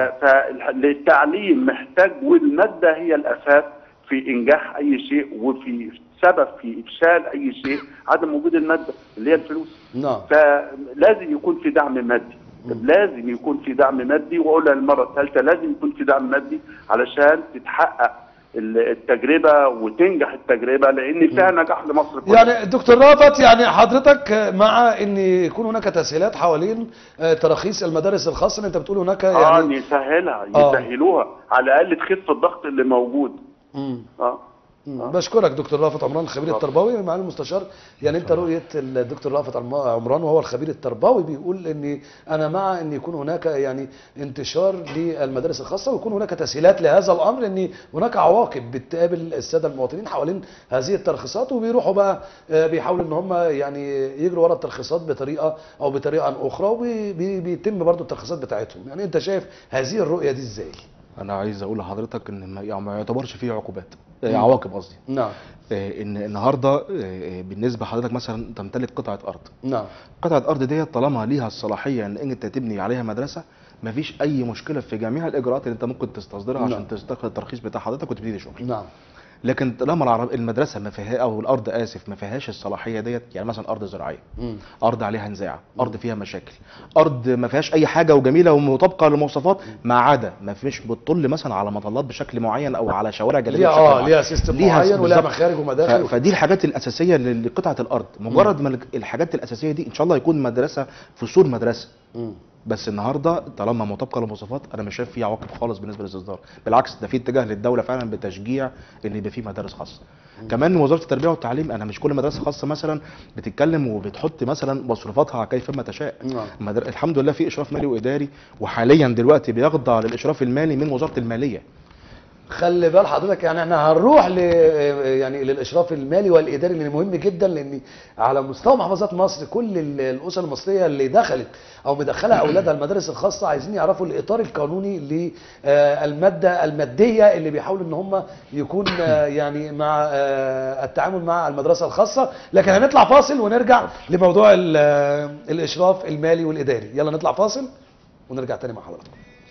فالتعليم محتاج والمادة هي الأساس في إنجاح أي شيء وفي سبب في إفشال أي شيء عدم وجود المادة اللي هي الفلوس نعم فلازم يكون في دعم مادي لازم يكون في دعم مادي واقولها المره الثالثه لازم يكون في دعم مادي علشان تتحقق ال- التجربه وتنجح التجربه لان فيها نجاح لمصر كلها يعني دكتور رافت يعني حضرتك مع ان يكون هناك تسهيلات حوالين آه، تراخيص المدارس الخاصه اللي انت بتقول هناك اه يعني يسهلها آه. يسهلوها على الاقل تخف الضغط اللي موجود مم. اه مم. بشكرك دكتور رافت عمران الخبير اتفضل. التربوي معالي المستشار يعني انت رؤيه الدكتور رافت عم- عمران وهو الخبير التربوي بيقول ان انا مع ان يكون هناك يعني انتشار للمدارس الخاصه ويكون هناك تسهيلات لهذا الامر ان هناك عواقب بتقابل الساده المواطنين حوالين هذه الترخيصات وبيروحوا بقى آه، بيحاولوا ان هم يعني يجروا ورا الترخيصات بطريقه او بطريقه اخرى وبيتم برضو الترخيصات بتاعتهم يعني انت شايف هذه الرؤيه دي ازاي؟ انا عايز اقول لحضرتك ان ما يعني ما يعتبرش فيه عقوبات آه، عواقب قصدي نعم آه، ان النهارده آه، آه، بالنسبه لحضرتك مثلا تمتلك قطعه ارض نعم قطعه ارض ديت طالما ليها الصلاحيه ان انت تبني عليها مدرسه مفيش اي مشكله في جميع الاجراءات اللي انت ممكن تستصدرها نعم. عشان تستخدم الترخيص بتاع حضرتك وتبتدي شغل نعم لكن طالما العرب- المدرسه ما فيها او الارض اسف ما فيهاش الصلاحيه ديت يعني مثلا ارض زراعيه مم. ارض عليها نزاع ارض فيها مشاكل ارض ما فيهاش اي حاجه وجميله ومطابقه للمواصفات ما عدا ما فيش بتطل مثلا على مطلات بشكل معين او على شوارع جانبيه ليها بشكل اه معين. ليها سيستم ليها معين ولها بالظبط. مخارج ومداخل ف- فدي الحاجات الاساسيه ل- لقطعه الارض مجرد ما الحاجات الاساسيه دي ان شاء الله يكون مدرسه في سور مدرسه مم. بس النهارده طالما مطابقه للمواصفات انا مش شايف فيه عواقب خالص بالنسبه للاصدار بالعكس ده في اتجاه للدوله فعلا بتشجيع ان يبقى في مدارس خاصه كمان وزاره التربيه والتعليم انا مش كل مدرسه خاصه مثلا بتتكلم وبتحط مثلا مصروفاتها كيفما تشاء نعم. المدر... الحمد لله في اشراف مالي واداري وحاليا دلوقتي بيخضع للاشراف المالي من وزاره الماليه خلي بال حضرتك يعني احنا هنروح ل يعني للاشراف المالي والاداري اللي مهم جدا لان على مستوى محافظات مصر كل ال- الاسر المصريه اللي دخلت او مدخله اولادها المدارس الخاصه عايزين يعرفوا الاطار القانوني للماده الماديه اللي بيحاولوا ان هم يكون آه، يعني مع آه، التعامل مع المدرسه الخاصه لكن هنطلع فاصل ونرجع لموضوع ال- آه، الاشراف المالي والاداري يلا نطلع فاصل ونرجع تاني مع حضراتكم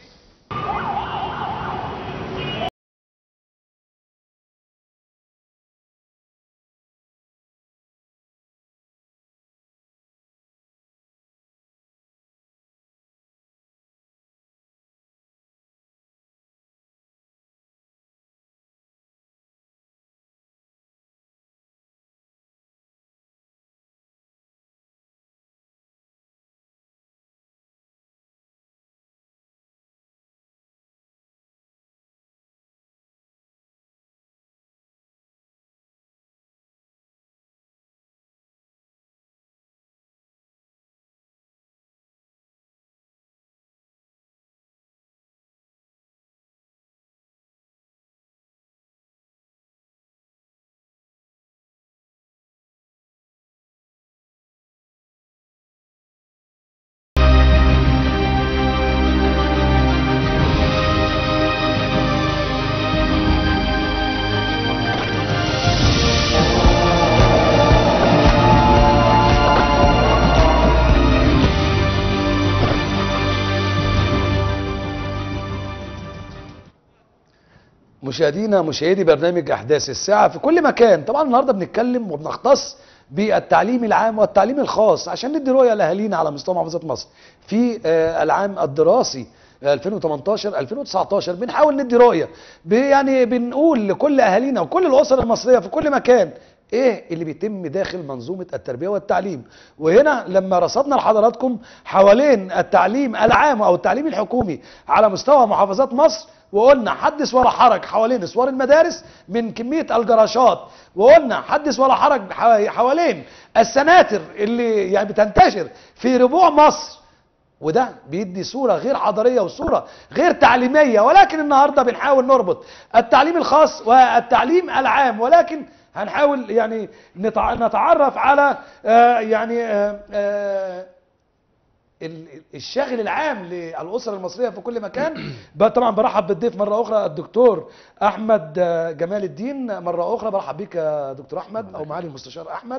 مشاهدينا مشاهدي برنامج احداث الساعه في كل مكان طبعا النهارده بنتكلم وبنختص بالتعليم العام والتعليم الخاص عشان ندي رؤيه لاهالينا على مستوى محافظات مصر في آه، العام الدراسي 2018 2019 بنحاول ندي رؤيه ب- يعني بنقول لكل اهالينا وكل الاسر المصريه في كل مكان ايه اللي بيتم داخل منظومه التربيه والتعليم وهنا لما رصدنا لحضراتكم حوالين التعليم العام او التعليم الحكومي على مستوى محافظات مصر وقلنا حدث ولا حرج حوالين اسوار المدارس من كميه الجراشات وقلنا حدث ولا حرج حوا- حوالين السناتر اللي يعني بتنتشر في ربوع مصر وده بيدي صورة غير حضارية وصورة غير تعليمية ولكن النهاردة بنحاول نربط التعليم الخاص والتعليم العام ولكن هنحاول يعني نتع- نتعرف على آه، يعني آه، آه، ال- الشاغل العام للأسرة المصرية في كل مكان ب- طبعا برحب بالضيف مرة أخرى الدكتور أحمد آه، جمال الدين مرة أخرى برحب بيك يا دكتور أحمد أو معالي المستشار أحمد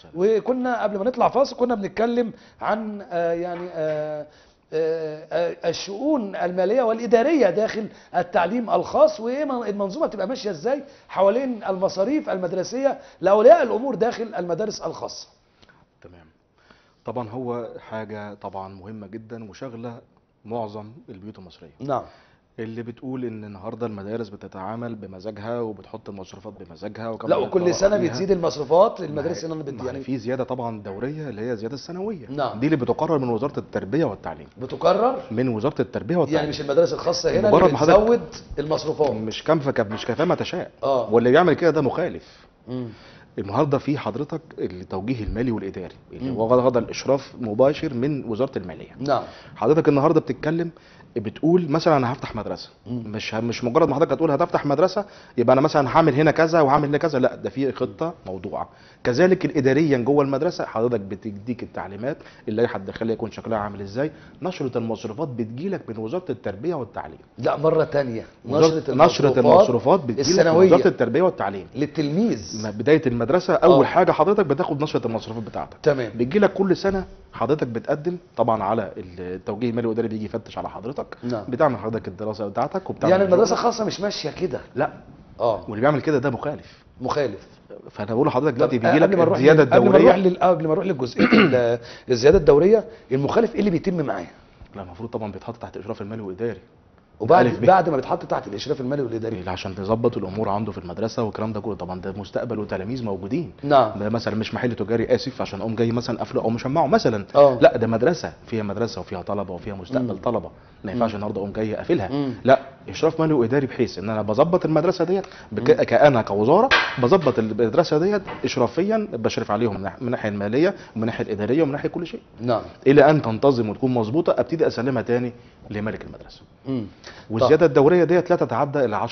وكنا قبل ما نطلع فاصل كنا بنتكلم عن آه، يعني آه، آه، آه، الشؤون المالية والإدارية داخل التعليم الخاص وإيه من- المنظومة تبقى ماشية إزاي حوالين المصاريف المدرسية لأولياء الأمور داخل المدارس الخاصة تمام طبعا هو حاجة طبعا مهمة جدا وشغلة معظم البيوت المصرية نعم اللي بتقول ان النهارده المدارس بتتعامل بمزاجها وبتحط المصروفات بمزاجها وكمان لا وكل بتطبق سنة عليها. بتزيد المصروفات المدارس ما اللي هي- بت ما هي يعني في زياده طبعا دوريه اللي هي الزياده السنويه نعم. دي اللي بتقرر من وزاره التربيه والتعليم بتكرر من وزاره التربيه والتعليم يعني مش المدارس الخاصة هنا مجرد اللي ما حضرتك- بتزود المصروفات مش كم فك- مش كفايه تشاء اه واللي بيعمل كده ده مخالف مم. النهارده في حضرتك التوجيه المالي والاداري اللي مم. هو غدا الاشراف مباشر من وزاره الماليه نعم حضرتك النهارده بتتكلم بتقول مثلا انا هفتح مدرسه مم. مش مش مجرد ما حضرتك هتقول هتفتح مدرسه يبقى انا مثلا هعمل هنا كذا وهعمل هنا كذا لا ده في خطه موضوعه كذلك الاداريا جوه المدرسه حضرتك بتديك التعليمات اللائحه الداخليه يكون شكلها عامل ازاي نشره المصروفات بتجيلك من وزاره التربيه والتعليم لا مرة تانية وزارة- نشره المصروفات بتجيلك من السنوية وزاره التربيه والتعليم للتلميذ ما بدايه المدرسه اول آه. حاجه حضرتك بتاخد نشره المصروفات بتاعتك تمام بتجيلك كل سنه حضرتك بتقدم طبعا على التوجيه المالي والاداري بيجي يفتش على حضرتك نعم. بتعمل حضرتك الدراسه بتاعتك وبتعمل يعني المدرسة شغلك. الخاصة مش ماشية كده لا اه واللي بيعمل كده ده مخالف مخالف فانا بقول لحضرتك دلوقتي طب بيجي لك قبل ما نروح الزياده لل- قبل ما نروح الدوريه لل- قبل ما نروح للجزئيه ال- الزياده الدوريه المخالف ايه اللي بيتم معاه لا المفروض طبعا بيتحط تحت اشراف المالي والاداري وبعد ألف ب. بعد ما بيتحط تحت الاشراف المالي والاداري اللي عشان تظبط الامور عنده في المدرسه والكلام ده كله طبعا ده مستقبل وتلاميذ موجودين نعم ده مثلا مش محل تجاري اسف عشان اقوم جاي مثلا قافله او مشمعه مثلا اه لا ده مدرسه فيها مدرسه وفيها طلبه وفيها مستقبل مم. طلبه ما ينفعش النهارده اقوم جاي قافلها مم. لا اشراف مالي واداري بحيث ان انا بظبط المدرسه ديت بك... كانا كوزاره بظبط المدرسه ديت اشرافيا بشرف عليهم من الناح- من الناحيه الماليه ومن الناحيه الاداريه ومن ناحيه كل شيء نعم الى ان تنتظم وتكون مظبوطه ابتدي اسلمها تاني لمالك المدرسه مم. والزياده الدوريه ديت لا تتعدى الى 10%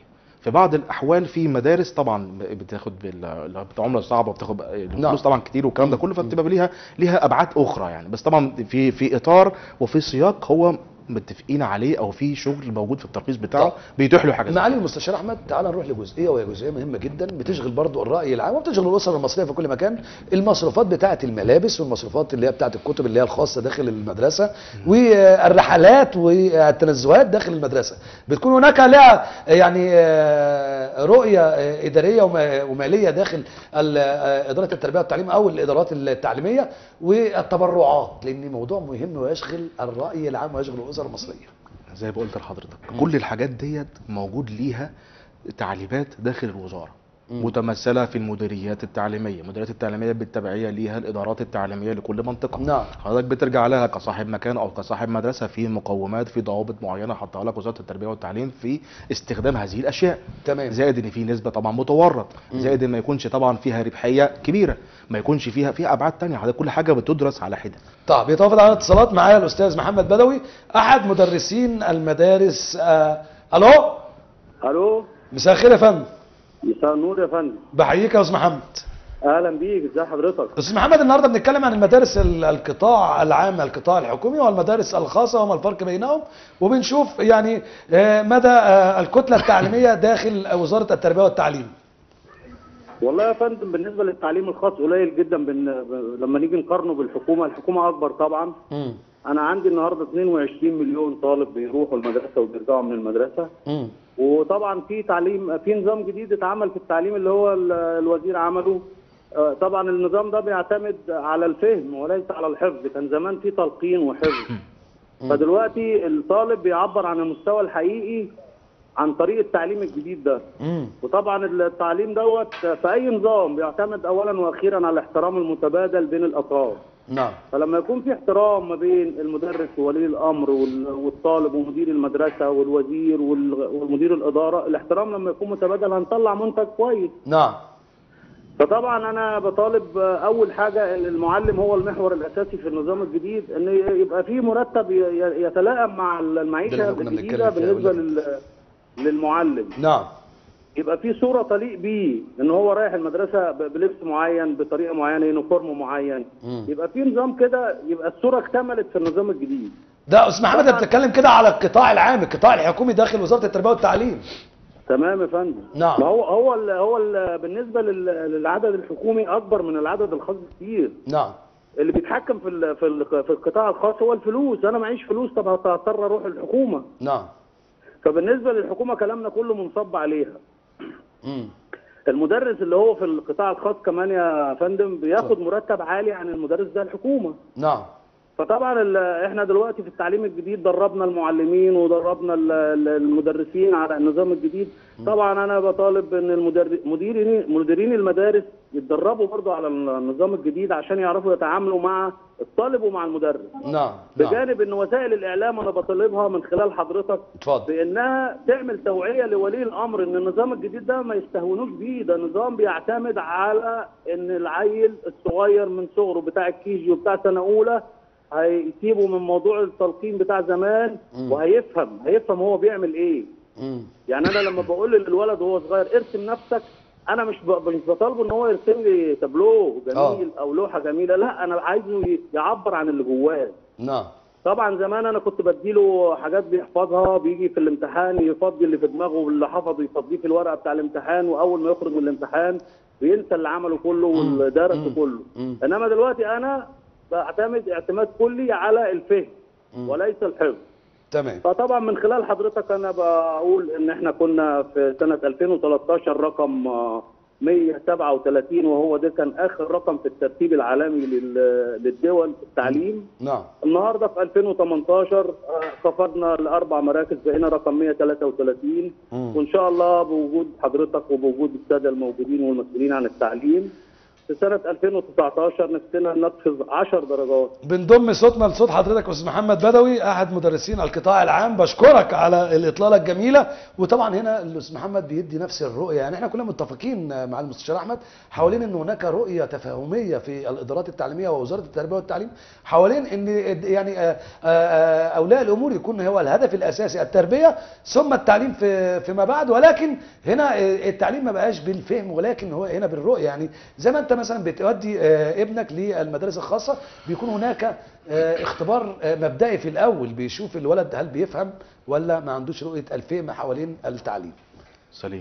في بعض الاحوال في مدارس طبعا بتاخد بال- بالعمله الصعبه وبتاخد الفلوس طبعا كتير والكلام ده كله فبتبقى ليها ليها ابعاد اخرى يعني بس طبعا في في اطار وفي سياق هو متفقين عليه او في شغل موجود في الترخيص بتاعه طب. بيتيح له حاجه زي معالي كده. المستشار احمد تعال نروح لجزئيه وهي جزئيه مهمه جدا بتشغل برضو الراي العام وبتشغل الاسر المصريه في كل مكان المصروفات بتاعه الملابس والمصروفات اللي هي بتاعه الكتب اللي هي الخاصه داخل المدرسه والرحلات والتنزهات داخل المدرسه بتكون هناك لها يعني آه، رؤيه آه، اداريه وما- وماليه داخل ال- آه، اداره التربيه والتعليم او الادارات التعليميه والتبرعات لان موضوع مهم ويشغل الراي العام ويشغل الاسر المصريه زي ما قلت لحضرتك كل الحاجات ديت موجود ليها تعليمات داخل الوزاره مم. متمثله في المديريات التعليميه المديريات التعليميه بالتبعيه ليها الادارات التعليميه لكل منطقه نعم حضرتك بترجع لها كصاحب مكان او كصاحب مدرسه في مقومات في ضوابط معينه حطها لك وزاره التربيه والتعليم في استخدام هذه الاشياء تمام زائد ان في نسبه طبعا متورط مم. زائد ان ما يكونش طبعا فيها ربحيه كبيره ما يكونش فيها فيها ابعاد تانية حضرتك كل حاجه بتدرس على حده طيب يتوافد على الاتصالات معايا الاستاذ محمد بدوي احد مدرسين المدارس آه. الو الو مساء الخير يا فندم مساء النور يا فندم بحييك يا استاذ محمد اهلا بيك ازي حضرتك استاذ محمد النهارده بنتكلم عن المدارس ال- القطاع العام القطاع الحكومي والمدارس الخاصه وما الفرق بينهم وبنشوف يعني آه، مدى آه، الكتله التعليميه داخل وزاره التربيه والتعليم والله يا فندم بالنسبه للتعليم الخاص قليل جدا بن... ب- لما نيجي نقارنه بالحكومه الحكومه اكبر طبعا مم. انا عندي النهارده 22 مليون طالب بيروحوا المدرسه وبيرجعوا من المدرسه مم. وطبعا في تعليم في نظام جديد اتعمل في التعليم اللي هو ال- الوزير عمله آه، طبعا النظام ده بيعتمد على الفهم وليس على الحفظ كان زمان في تلقين وحفظ فدلوقتي الطالب بيعبر عن المستوى الحقيقي عن طريق التعليم الجديد ده مم. وطبعا التعليم دوت في اي نظام بيعتمد اولا واخيرا على الاحترام المتبادل بين الاطراف نعم فلما يكون في احترام ما بين المدرس وولي الامر وال- والطالب ومدير المدرسه والوزير وال- ومدير الاداره الاحترام لما يكون متبادل هنطلع منتج كويس نعم فطبعا انا بطالب آه، اول حاجه ان المعلم هو المحور الاساسي في النظام الجديد ان يبقى في مرتب ي- ي- يتلائم مع ده المعيشه اللي كنا الجديده بنتكلم فيها، بالنسبه أقول لل للمعلم نعم يبقى في صوره تليق بيه ان هو رايح المدرسه ب- بلبس معين بطريقه معينه يونيفورم معين مم. يبقى في نظام كده يبقى الصوره اكتملت في النظام الجديد ده استاذ محمد انت بتتكلم كده على القطاع العام القطاع الحكومي داخل وزاره التربيه والتعليم تمام يا فندم نعم. ما هو هو ال هو ال بالنسبه لل- للعدد الحكومي اكبر من العدد الخاص كتير نعم اللي بيتحكم في ال في ال في القطاع الخاص هو الفلوس انا معيش فلوس طب هضطر اروح الحكومه نعم فبالنسبه للحكومه كلامنا كله منصب عليها مم. المدرس اللي هو في القطاع الخاص كمان يا فندم بياخد مرتب عالي عن المدرس ده الحكومه نعم فطبعا ال- احنا دلوقتي في التعليم الجديد دربنا المعلمين ودربنا ال- ال- المدرسين على النظام الجديد طبعا انا بطالب ان المدر- مديرين مديرين المدارس يتدربوا برضو على النظام الجديد عشان يعرفوا يتعاملوا مع الطالب ومع المدرس نعم نعم بجانب ان وسائل الاعلام انا بطالبها من خلال حضرتك اتفضل بانها تعمل توعيه لولي الامر ان النظام الجديد ده ما يستهونوش بيه ده نظام بيعتمد على ان العيل الصغير من صغره بتاع الكيجي وبتاع سنه اولى هيسيبه من موضوع التلقين بتاع زمان وهيفهم هيفهم هو بيعمل ايه مم. يعني انا لما بقول للولد وهو صغير ارسم نفسك انا مش ب- مش بطالبه ان هو يرسم لي تابلو جميل او لوحه جميله لا انا عايزه ي- يعبر عن اللي جواه نعم طبعا زمان انا كنت بديله حاجات بيحفظها بيجي في الامتحان يفضي اللي في دماغه واللي حفظه يفضيه في الورقه بتاع الامتحان واول ما يخرج من الامتحان بينسى اللي عمله كله واللي درسه كله مم. انما دلوقتي انا بعتمد اعتماد كلي على الفهم وليس الحفظ تمام فطبعا من خلال حضرتك انا بقول ان احنا كنا في سنه 2013 رقم آه، 137 وهو ده كان اخر رقم في الترتيب العالمي لل- للدول في التعليم نعم النهارده في 2018 آه، خفضنا لاربع مراكز بقينا رقم 133 مم. وان شاء الله بوجود حضرتك وبوجود الساده الموجودين والمسؤولين عن التعليم في سنه 2019 نفسنا نقفز 10 درجات بنضم صوتنا لصوت حضرتك يا استاذ محمد بدوي احد مدرسين القطاع العام بشكرك على الاطلاله الجميله وطبعا هنا الاستاذ محمد بيدي نفس الرؤيه يعني احنا كلنا متفقين مع المستشار احمد حوالين ان هناك رؤيه تفاهميه في الادارات التعليميه ووزاره التربيه والتعليم حوالين ان يعني آه، آه، اولياء الامور يكون هو الهدف الاساسي التربيه ثم التعليم في فيما بعد ولكن هنا آه، التعليم ما بقاش بالفهم ولكن هو هنا بالرؤيه يعني زي ما انت مثلا بتودي آه، ابنك للمدارس الخاصه بيكون هناك آه، اختبار آه، مبدئي في الاول بيشوف الولد هل بيفهم ولا ما عندوش رؤيه الفهم حوالين التعليم سليم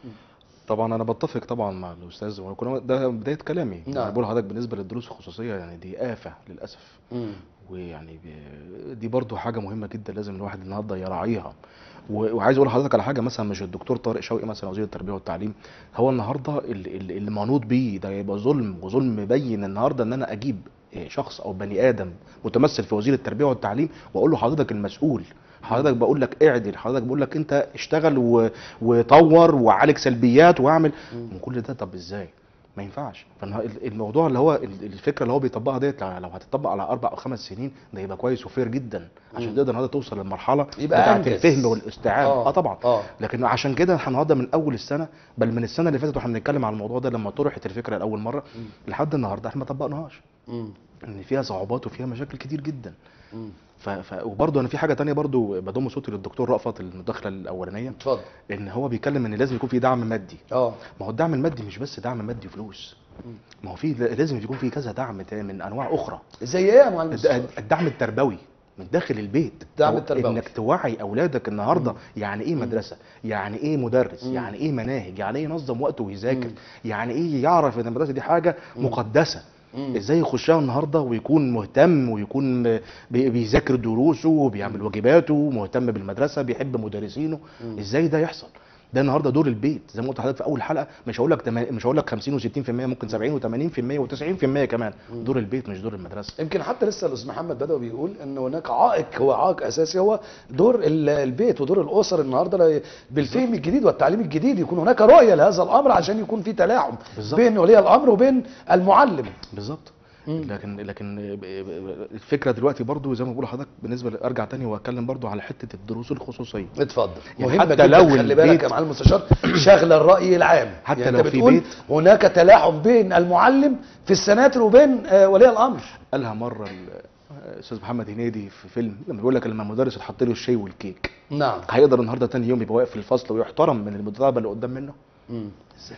طبعا انا بتفق طبعا مع الاستاذ وكنا ده بدايه كلامي نعم. انا بقول لحضرتك بالنسبه للدروس الخصوصيه يعني دي آفة للاسف ويعني ب- دي برضو حاجه مهمه جدا لازم الواحد النهارده يراعيها و- وعايز اقول لحضرتك على حاجه مثلا مش الدكتور طارق شوقي مثلا وزير التربيه والتعليم هو النهارده ال- ال- اللي منوط بيه ده يبقى ظلم وظلم مبين النهارده ان انا اجيب إيه، شخص او بني ادم متمثل في وزير التربيه والتعليم واقول له حضرتك المسؤول حضرتك بقول لك اعدل حضرتك بقول لك انت اشتغل و... وطور وعالج سلبيات واعمل من كل ده طب ازاي ما ينفعش فالموضوع اللي هو ال- الفكره اللي هو بيطبقها ديت لو لو هتطبق على اربع او خمس سنين ده يبقى كويس وفير جدا عشان تقدر النهارده توصل للمرحله يبقى بتاعه أنجز. الفهم والاستيعاب آه. اه طبعا آه. لكن عشان كده احنا النهارده من اول السنه بل من السنه اللي فاتت واحنا بنتكلم على الموضوع ده لما طرحت الفكره لاول مره لحد النهارده احنا ما طبقناهاش ان فيها صعوبات وفيها مشاكل كتير جدا ف... ف... وبرضه انا في حاجه تانية برضه بضم صوتي للدكتور رأفت المداخله الاولانيه اتفضل ان هو بيتكلم ان لازم يكون في دعم مادي اه ما هو الدعم المادي مش بس دعم مادي وفلوس ما هو في لازم يكون في كذا دعم تاني من انواع اخرى زي ايه يا معلم الد- الدعم التربوي من داخل البيت الدعم أو التربوي. انك توعي اولادك النهارده يعني ايه مدرسه يعني ايه مدرس يعني ايه مناهج يعني ايه ينظم وقته ويذاكر يعني ايه يعرف ان المدرسه دي حاجه مقدسه ازاي يخشها النهارده ويكون مهتم ويكون بي- بيذاكر دروسه وبيعمل واجباته مهتم بالمدرسه بيحب مدرسينه ازاي ده يحصل ده النهارده دور البيت زي ما قلت لحضرتك في اول حلقه مش هقول لك تما- مش هقول لك 50 و60% ممكن 70 و80% و90% كمان دور البيت مش دور المدرسه يمكن حتى لسه الاستاذ محمد بدوي بيقول ان هناك عائق هو عائق اساسي هو دور ال- البيت ودور الاسر النهارده ل- بالفهم الجديد والتعليم الجديد يكون هناك رؤيه لهذا الامر عشان يكون في تلاعب بالظبط. بين ولي الامر وبين المعلم بالظبط لكن لكن الفكره دلوقتي برضو زي ما بقول لحضرتك بالنسبه ل- ارجع تاني واتكلم برضو على حته الدروس الخصوصيه اتفضل يعني مهمة حتى جدا لو خلي بالك البيت- يا معالي المستشار شغل الرأي العام حتى يعني لو انت في بتقول بيت- هناك تلاحم بين المعلم في السناتر وبين آه، ولي الأمر قالها مره ال- الاستاذ محمد هنيدي في فيلم لما بيقول لك لما المدرس اتحط له الشاي والكيك نعم هيقدر النهارده تاني يوم يبقى واقف في الفصل ويحترم من المدرب اللي قدام منه مم. ازاي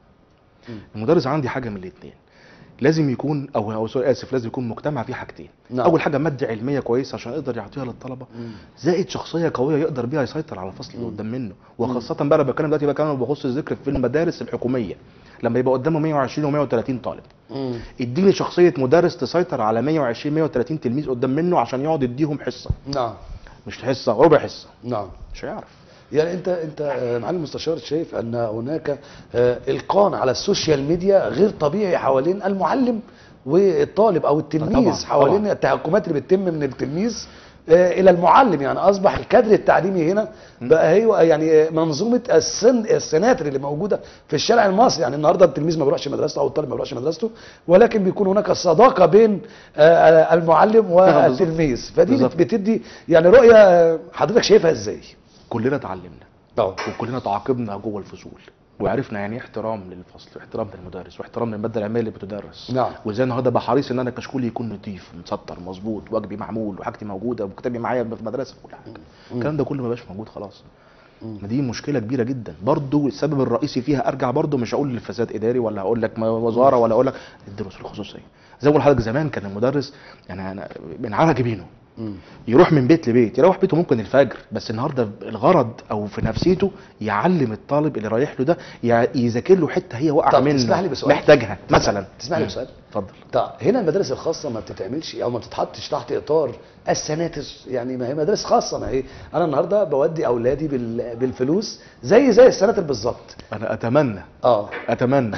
المدرس عندي حاجه من الاثنين لازم يكون او او سوري اسف لازم يكون مجتمع فيه حاجتين نعم. اول حاجه ماده علميه كويسه عشان يقدر يعطيها للطلبه زائد شخصيه قويه يقدر بيها يسيطر على الفصل اللي قدام منه وخاصه بقى أنا بتكلم دلوقتي بقى كمان بخص الذكر في المدارس الحكوميه لما يبقى قدامه 120 و130 طالب مم. اديني شخصيه مدرس تسيطر على 120 130 تلميذ قدام منه عشان يقعد يديهم حصه نعم مش حصه ربع حصه نعم مش هيعرف يعني انت انت آه، معالي المستشار شايف ان هناك آه، القان على السوشيال ميديا غير طبيعي حوالين المعلم والطالب او التلميذ طبعاً، حوالين طبعاً. التهكمات اللي بتتم من التلميذ آه، الى المعلم يعني اصبح الكادر التعليمي هنا بقى هي يعني آه، منظومه السن السناتر اللي موجوده في الشارع المصري يعني النهارده التلميذ ما بيروحش مدرسته او الطالب ما بيروحش مدرسته ولكن بيكون هناك صداقه بين آه، آه، المعلم والتلميذ فدي بالظبط. بتدي يعني رؤيه آه، حضرتك شايفها ازاي؟ كلنا اتعلمنا اه وكلنا تعاقبنا جوه الفصول وعرفنا يعني ايه احترام للفصل واحترام للمدرس واحترام للماده العلميه اللي بتدرس نعم. وازاي النهارده ابقى حريص ان انا كشكولي يكون نظيف متسطر مظبوط واجبي معمول وحاجتي موجوده وكتابي معايا في المدرسه كل حاجه الكلام ده كله ما بقاش موجود خلاص ما دي مشكله كبيره جدا برضو السبب الرئيسي فيها ارجع برضو مش هقول لفساد اداري ولا هقول لك وزاره ولا اقول لك الدروس الخصوصيه زي ما بقول لحضرتك زمان كان المدرس يعني انا من على جبينه يروح من بيت لبيت يروح بيته ممكن الفجر بس النهارده الغرض او في نفسيته يعلم الطالب اللي رايح له ده يع- يذاكر له حته هي واقعه طب تسمح لي منه بسؤال؟ محتاجها مثلا تسمح لي مم. بسؤال؟ اتفضل طب هنا المدارس الخاصه ما بتتعملش او ما بتتحطش تحت اطار السناتر يعني ما هي مدارس خاصه ما هي انا النهارده بودي اولادي بال- بالفلوس زي زي السناتر بالظبط انا اتمنى اه اتمنى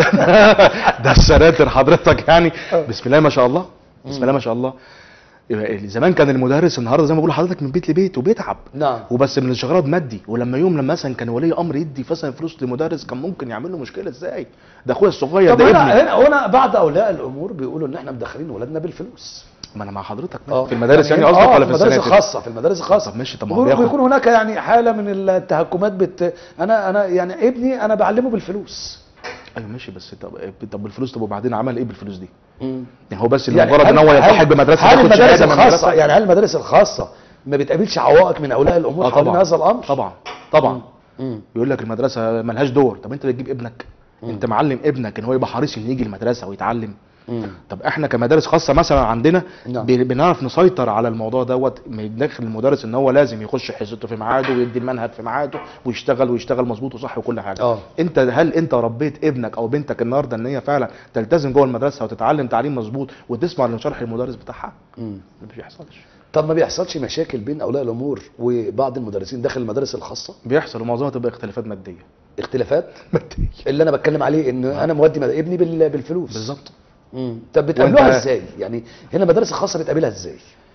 ده السناتر حضرتك يعني بسم الله ما شاء الله بسم الله ما شاء الله يبقى زمان كان المدرس النهارده زي ما بقول لحضرتك من بيت لبيت وبيتعب نعم وبس من الشغلات مادي ولما يوم لما مثلا كان ولي امر يدي مثلا فلوس لمدرس كان ممكن يعمل له مشكله ازاي ده اخويا الصغير طب ده هنا ابني هنا هنا بعض اولياء الامور بيقولوا ان احنا مدخلين ولادنا بالفلوس ما انا مع حضرتك اه في المدارس يعني آه، قصدك ولا في المدارس السناتر الخاصه في المدارس الخاصه طب ماشي، طب ما هو وبيقول- بياخد- ويكون هناك يعني حاله من التهكمات بت انا انا يعني ابني انا بعلمه بالفلوس ايوه ماشي بس طب طب الفلوس طب وبعدين عمل ايه بالفلوس دي؟ يعني هو بس يعني لمجرد ان هل- هو هل- يلتحق بمدرسه هل ياخد المدارس شهاده من الخاصه المدرسه يعني هل المدارس الخاصه ما بتقابلش عوائق من اولياء الامور اه حوالين طبعا هذا الامر طبعا طبعا مم. يقول لك المدرسه ملهاش دور طب انت اللي تجيب ابنك انت معلم ابنك ان هو يبقى حريص انه يجي المدرسه ويتعلم مم. طب احنا كمدارس خاصه مثلا عندنا نعم. ب- بنعرف نسيطر على الموضوع دوت ما يدخل المدرس ان هو لازم يخش حصته في ميعاده ويدي المنهج في ميعاده ويشتغل ويشتغل مظبوط وصح وكل حاجه اه. انت هل انت ربيت ابنك او بنتك النهارده ان هي فعلا تلتزم جوه المدرسه وتتعلم تعليم مظبوط وتسمع لشرح المدرس بتاعها مم. ما بيحصلش طب ما بيحصلش مشاكل بين اولياء الامور وبعض المدرسين داخل المدارس الخاصه بيحصل ومعظمها تبقى اختلافات ماديه اختلافات ماديه اللي انا بتكلم عليه ان انا مودي مد- ابني بال- بالفلوس بالظبط مم. طب بتقابلوها وأنت- ازاي يعني هنا المدارس الخاصه بتقابلها ازاي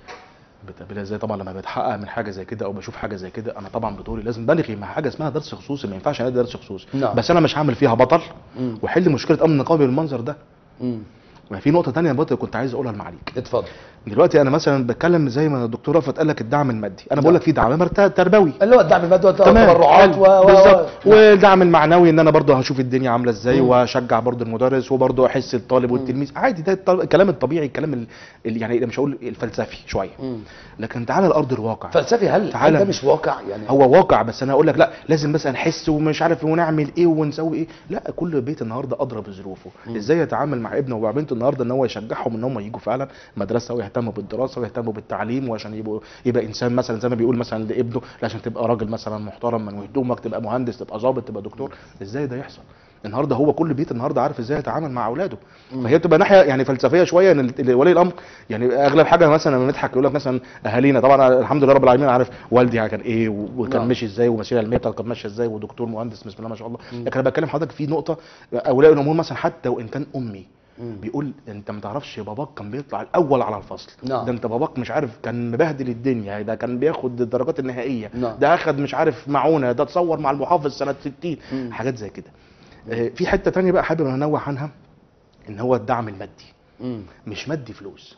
بتقابلها ازاي طبعا لما بتحقق من حاجه زي كده او بشوف حاجه زي كده انا طبعا بطولي لازم بلغي مع حاجه اسمها درس خصوصي ما ينفعش انا درس خصوصي نعم. بس انا مش هعمل فيها بطل مم. واحل مشكله امن قومي بالمنظر ده مم. ما في نقطه تانية برضه كنت عايز اقولها لمعاليك اتفضل دلوقتي انا مثلا بتكلم زي ما الدكتور رفعت قال لك الدعم المادي انا بقول لك في دعم مرت- تربوي اللي هو الدعم المادي تمام والتبرعات و و- بالظبط و- والدعم المعنوي ان انا برضه هشوف الدنيا عامله ازاي واشجع برضه المدرس وبرضه احس الطالب والتلميذ عادي ده الط- الكلام الطبيعي الكلام ال- ال- يعني مش هقول الفلسفي شويه مم. لكن تعالى لارض الواقع فلسفي هل, هل تعالى. ده مش واقع يعني هو واقع بس انا اقول لك لا لازم بس نحس ومش عارف ونعمل ايه ونسوي ايه لا كل بيت النهارده ادرى بظروفه ازاي يتعامل مع ابنه ومع بنته النهارده ان هو يشجعهم ان هم يجوا فعلا مدرسه ويهتموا بالدراسه ويهتموا بالتعليم وعشان يبقوا يبقى انسان مثلا زي ما بيقول مثلا لابنه لا عشان تبقى راجل مثلا محترم من هدومك تبقى مهندس تبقى ظابط تبقى دكتور ازاي ده يحصل النهارده هو كل بيت النهارده عارف ازاي يتعامل مع اولاده فهي بتبقى ناحيه يعني فلسفيه شويه ان ال- ولي الامر يعني اغلب حاجه مثلا لما نضحك يقول لك مثلا اهالينا طبعا أنا الحمد لله رب العالمين عارف والدي كان ايه و- وكان نعم. ماشي ازاي ومسيره علميه بتاعته كانت ماشيه ازاي ودكتور مهندس بسم الله ما شاء الله لكن انا بتكلم حضرتك في نقطه اولياء الامور مثلا حتى وان كان امي بيقول انت ما تعرفش باباك كان بيطلع الاول على الفصل نعم. ده انت باباك مش عارف كان مبهدل الدنيا ده كان بياخد الدرجات النهائيه نعم. ده اخد مش عارف معونه ده اتصور مع المحافظ سنه 60 حاجات زي كده آه، في حته تانية بقى حابب انوه عنها ان هو الدعم المادي مم. مش مادي فلوس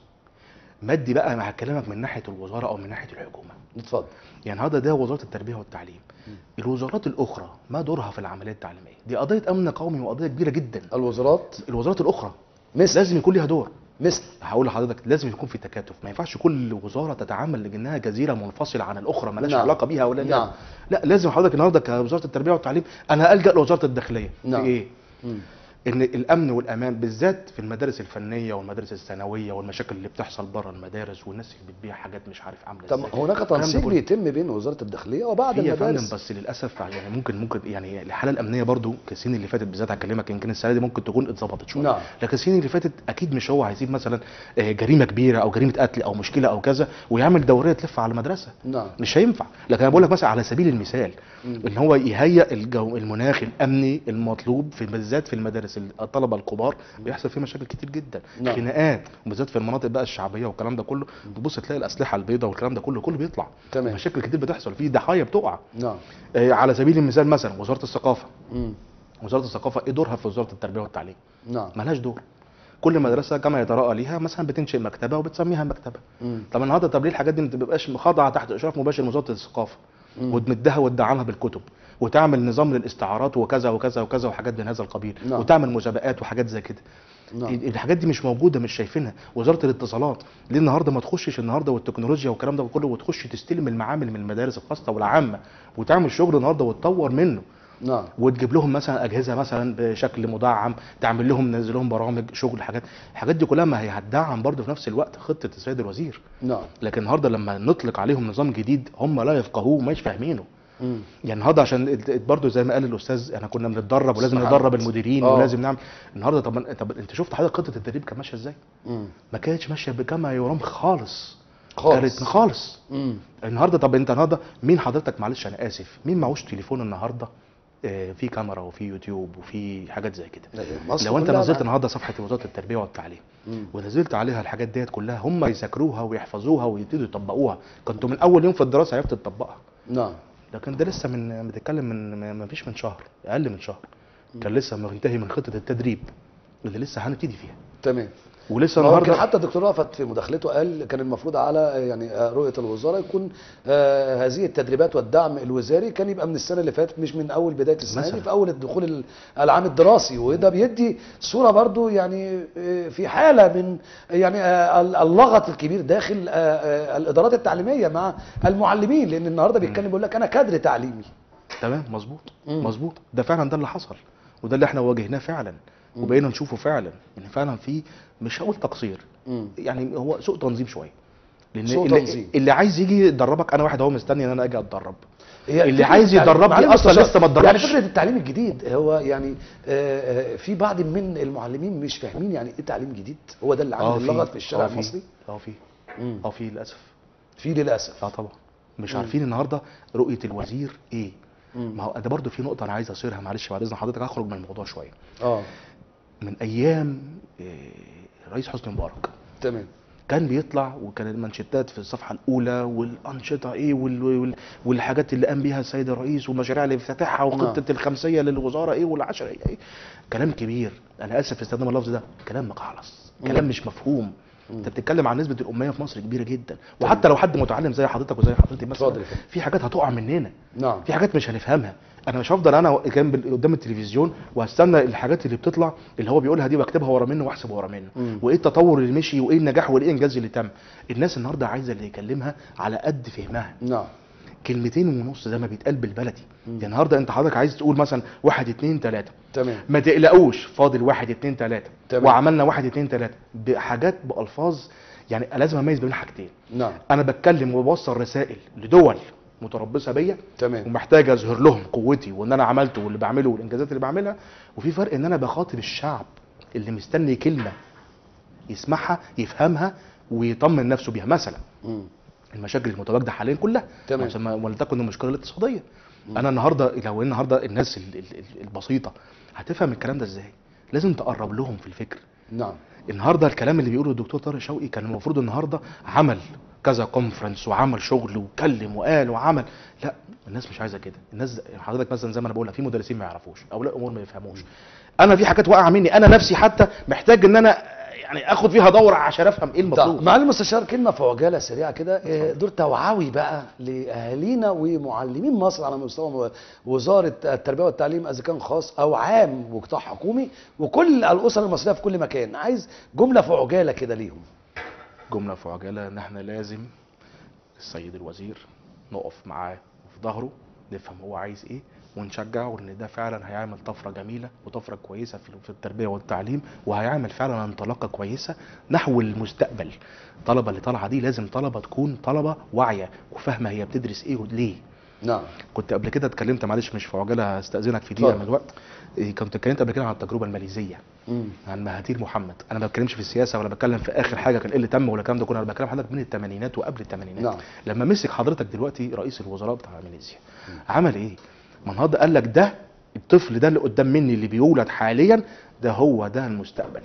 مادي بقى انا هكلمك من ناحيه الوزاره او من ناحيه الحكومه اتفضل يعني هذا ده وزاره التربيه والتعليم الوزارات الاخرى ما دورها في العمليه التعليميه دي قضيه امن قومي وقضيه كبيره جدا الوزارات الوزارات الاخرى مثل لازم يكون ليها دور مثل هقول لحضرتك لازم يكون في تكاتف ما ينفعش كل وزاره تتعامل لانها جزيره منفصله عن الاخرى مالهاش نعم. علاقه بيها ولا نعم. لا لازم حضرتك النهارده كوزاره التربيه والتعليم انا الجا لوزاره الداخليه نعم. في ايه مم. ان الامن والامان بالذات في المدارس الفنيه والمدارس الثانويه والمشاكل اللي بتحصل بره المدارس والناس اللي بتبيع حاجات مش عارف عامله طب ازاي هناك الكلام ده تنسيق كله. بيتم بين وزاره الداخليه وبعض في يا فندم المدارس بس للاسف يعني ممكن ممكن يعني الحاله الامنيه برضو السنين اللي فاتت بالذات هكلمك يمكن السنه دي ممكن تكون اتظبطت شويه نعم. لكن السنين اللي فاتت اكيد مش هو هيسيب مثلا آه، جريمه كبيره او جريمه قتل او مشكله او كذا ويعمل دوريه تلف على المدرسه نعم مش هينفع لكن انا بقول لك مثلا على سبيل المثال ان هو يهيئ الجو المناخ الامني المطلوب في بالذات في المدارس الطلبه الكبار بيحصل فيه مشاكل كتير جدا نعم. خناقات وبالذات في المناطق بقى الشعبيه والكلام ده كله تبص تلاقي الاسلحه البيضاء والكلام ده كله كله بيطلع تمام. مشاكل كتير بتحصل فيه ضحايا بتقع نعم آه، على سبيل المثال مثلا وزاره الثقافه مم. وزاره الثقافه ايه دورها في وزاره التربيه والتعليم نعم ملهاش دور كل مدرسه كما يتراءى ليها مثلا بتنشئ مكتبه وبتسميها مكتبه مم. طب النهارده طب ليه الحاجات دي ما تبقاش خاضعه تحت اشراف مباشر من وزاره الثقافه مم. وتمدها وتدعمها بالكتب وتعمل نظام للاستعارات وكذا وكذا وكذا وحاجات من هذا القبيل نعم. وتعمل مسابقات وحاجات زي كده نعم الحاجات دي مش موجوده مش شايفينها وزاره الاتصالات ليه النهارده ما تخشش النهارده والتكنولوجيا والكلام ده كله وتخش تستلم المعامل من المدارس الخاصه والعامه وتعمل شغل النهارده وتطور منه نعم وتجيب لهم مثلا اجهزه مثلا بشكل مدعم تعمل لهم نزل لهم برامج شغل حاجات الحاجات دي كلها ما هي هتدعم برضه في نفس الوقت خطه السيد الوزير نعم لكن النهارده لما نطلق عليهم نظام جديد هم لا يفقهوه مش فاهمينه مم. يعني النهارده عشان برضه زي ما قال الاستاذ احنا كنا بنتدرب ولازم سبحان ندرب الله. المديرين آه. ولازم نعمل النهارده طب طب انت شفت حضرتك خطه التدريب كانت ماشيه ازاي؟ مم. ما كانتش ماشيه بكما يرام خالص خالص. كانت خالص مم. النهارده طب انت النهارده مين حضرتك معلش انا اسف مين معهوش تليفون النهارده آه، في كاميرا وفي يوتيوب وفي حاجات زي كده مصر لو انت كلها نزلت معاك. النهارده صفحه وزاره التربيه والتعليم مم. ونزلت عليها الحاجات ديت كلها هم يذاكروها ويحفظوها ويبتدوا يطبقوها كنتوا من اول يوم في الدراسه عرفت تطبقها نعم لكن ده لسه من بتتكلم من ما فيش من شهر اقل من شهر كان لسه منتهي من خطه التدريب اللي لسه هنبتدي فيها تمام ولسه ما هو يمكن النهارده حتى الدكتور رأفت في مداخلته قال كان المفروض على يعني آه، رؤيه الوزاره يكون آه هذه التدريبات والدعم الوزاري كان يبقى من السنه اللي فاتت مش من اول بدايه السنه دي مثلا. في اول الدخول ال- العام الدراسي وده بيدي صوره برضو يعني آه، في حاله من يعني آه، ال- اللغط الكبير داخل آه، آه، الادارات التعليميه مع المعلمين لان النهارده بيتكلم بيقول لك انا كادر تعليمي تمام مظبوط مم. مظبوط ده فعلا ده اللي حصل وده اللي احنا واجهناه فعلا وبقينا نشوفه فعلا ان فعلا في مش هقول تقصير مم. يعني هو سوء تنظيم شويه لان سوء اللي, تنظيم. اللي عايز يجي يدربك انا واحد اهو مستني ان انا اجي اتدرب هي اللي فكرة عايز التعليم- يدربني معلم أصلاً مستشار، لسه ما اتدربش. يعني فكره التعليم الجديد هو يعني آه، آه، في بعض من المعلمين مش فاهمين يعني ايه تعليم جديد هو ده اللي عامل اللغط في الشارع آه، في. المصري اه في مم. اه في للاسف في للاسف اه طبعا مش عارفين النهارده رؤيه الوزير ايه مم. ما هو ده برضو في نقطه انا عايز اصيرها معلش بعد اذن حضرتك هخرج من الموضوع شويه اه من ايام آه، الرئيس حسني مبارك تمام كان بيطلع وكان المانشيتات في الصفحه الاولى والانشطه ايه وال وال والحاجات اللي قام بيها السيد الرئيس والمشاريع اللي افتتحها وخطه نعم. الخمسيه للوزاره ايه والعشره ايه, إيه كلام كبير انا اسف في استخدام اللفظ ده كلام مقعلص كلام مش مفهوم انت بتتكلم عن نسبه الاميه في مصر كبيره جدا وحتى لو حد متعلم زي حضرتك وزي حضرتك مثلا اتفضل يا فندم. في حاجات هتقع مننا نعم في حاجات مش هنفهمها انا مش هفضل انا جنب قدام التلفزيون وهستنى الحاجات اللي بتطلع اللي هو بيقولها دي واكتبها ورا منه واحسب ورا منه مم. وايه التطور اللي مشي وايه النجاح وايه الانجاز اللي تم الناس النهارده عايزه اللي يكلمها على قد فهمها نعم كلمتين ونص زي ما بيتقال بالبلدي يعني النهارده انت حضرتك عايز تقول مثلا واحد اتنين تلاته تمام ما تقلقوش فاضل واحد اتنين تلاته تمام. وعملنا واحد اتنين تلاته بحاجات بالفاظ يعني لازم اميز بين حاجتين نعم انا بتكلم وبوصل رسائل لدول متربصه بيا تمام ومحتاج اظهر لهم قوتي وان انا عملته واللي بعمله والانجازات اللي بعملها وفي فرق ان انا بخاطب الشعب اللي مستني كلمه يسمعها يفهمها ويطمن نفسه بيها مثلا مم. المشاكل المتواجده حاليا كلها تمام. عشان ما- ولتكن المشكله الاقتصاديه انا النهارده لو النهارده الناس ال- ال- ال- البسيطه هتفهم الكلام ده ازاي لازم تقرب لهم في الفكر نعم النهارده الكلام اللي بيقوله الدكتور طارق شوقي كان المفروض النهارده عمل كذا كونفرنس وعمل شغل واتكلم وقال وعمل لا الناس مش عايزه كده الناس حضرتك مثلا زي ما انا بقول لك في مدرسين ما يعرفوش اولياء امور ما يفهموش انا في حاجات واقعه مني انا نفسي حتى محتاج ان انا يعني اخد فيها دوره عشان افهم ايه طب المطلوب معالي المستشار كلمه في عجاله سريعه كده إيه، دور توعوي بقى لاهالينا ومعلمين مصر على مستوى وزاره التربيه والتعليم اذا كان خاص او عام وقطاع حكومي وكل الاسر المصريه في كل مكان عايز جمله في عجاله كده ليهم جمله في عجاله ان احنا لازم السيد الوزير نقف معاه في ظهره نفهم هو عايز ايه ونشجعه ان ده فعلا هيعمل طفره جميله وطفره كويسه في في التربيه والتعليم وهيعمل فعلا انطلاقه كويسه نحو المستقبل الطلبه اللي طالعه دي لازم طلبه تكون طلبه واعيه وفاهمه هي بتدرس ايه وليه نعم كنت قبل كده اتكلمت معلش مش في عجاله هستاذنك في دقيقه اتفضل. من الوقت إيه، كنت اتكلمت قبل كده عن التجربه الماليزيه مم. عن مهاتير محمد انا ما بتكلمش في السياسه ولا بتكلم في اخر حاجه كان ايه اللي تم ولا الكلام ده كله انا بتكلم حضرتك من الثمانينات وقبل الثمانينات نعم. لما مسك حضرتك دلوقتي رئيس الوزراء بتاع ماليزيا عمل ايه ما النهارده قال لك ده الطفل ده اللي قدام مني اللي بيولد حاليا ده هو ده المستقبل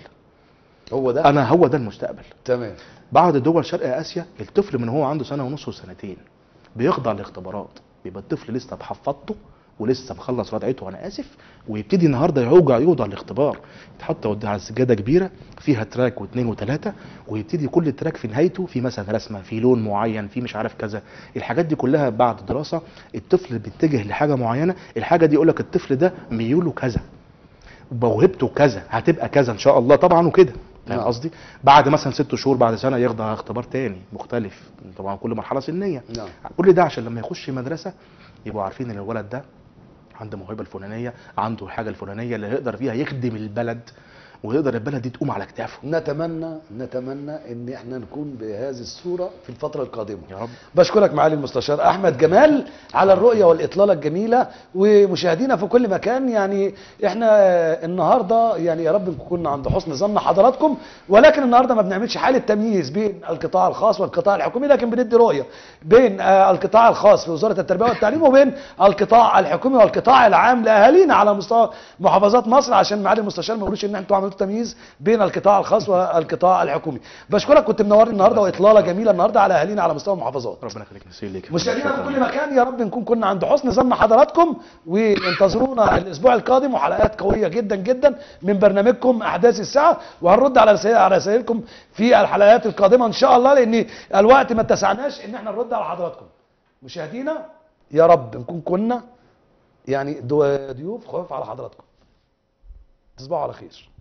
هو ده انا هو ده المستقبل تمام بعض دول شرق اسيا الطفل من هو عنده سنه ونص وسنتين بيخضع لاختبارات بيبقى الطفل لسه بحفظته ولسه مخلص رضعته انا اسف ويبتدي النهارده يوجع يوضع الاختبار يتحط قدام على سجاده كبيره فيها تراك واثنين وثلاثه ويبتدي كل تراك في نهايته في مثلا رسمه في لون معين في مش عارف كذا الحاجات دي كلها بعد دراسه الطفل بيتجه لحاجه معينه الحاجه دي يقول لك الطفل ده ميوله كذا موهبته كذا هتبقى كذا ان شاء الله طبعا وكده فاهم نعم. قصدي بعد مثلا ست شهور بعد سنه يخضع اختبار تاني مختلف طبعا كل مرحله سنيه نعم. كل ده عشان لما يخش مدرسه يبقوا عارفين ان الولد ده عنده موهبه الفلانيه عنده الحاجه الفلانيه اللي يقدر فيها يخدم البلد ويقدر البلد دي تقوم على كتافه نتمنى نتمنى ان احنا نكون بهذه الصوره في الفتره القادمه يا رب بشكرك معالي المستشار احمد جمال على الرؤيه والاطلاله الجميله ومشاهدينا في كل مكان يعني احنا النهارده يعني يا رب نكون عند حسن ظن حضراتكم ولكن النهارده ما بنعملش حاله تمييز بين القطاع الخاص والقطاع الحكومي لكن بندي رؤيه بين آه، القطاع الخاص في وزاره التربيه والتعليم وبين القطاع الحكومي والقطاع العام لاهالينا على مستوى محافظات مصر عشان معالي المستشار ما يقولوش ان انتوا عملتوا تمييز بين القطاع الخاص والقطاع الحكومي بشكرك كنت منورني النهارده واطلاله جميله النهارده على اهالينا على مستوى المحافظات ربنا يخليك نسير ليك مشاهدينا في كل مكان يا رب نكون كنا عند حسن ظن حضراتكم وانتظرونا الاسبوع القادم وحلقات قويه جدا جدا من برنامجكم احداث الساعه وهنرد على رسائل على رسائلكم في الحلقات القادمه ان شاء الله لان الوقت ما اتسعناش ان احنا نرد على حضراتكم مشاهدينا يا رب نكون كنا يعني دو- ضيوف خفاف على حضراتكم تصبحوا على خير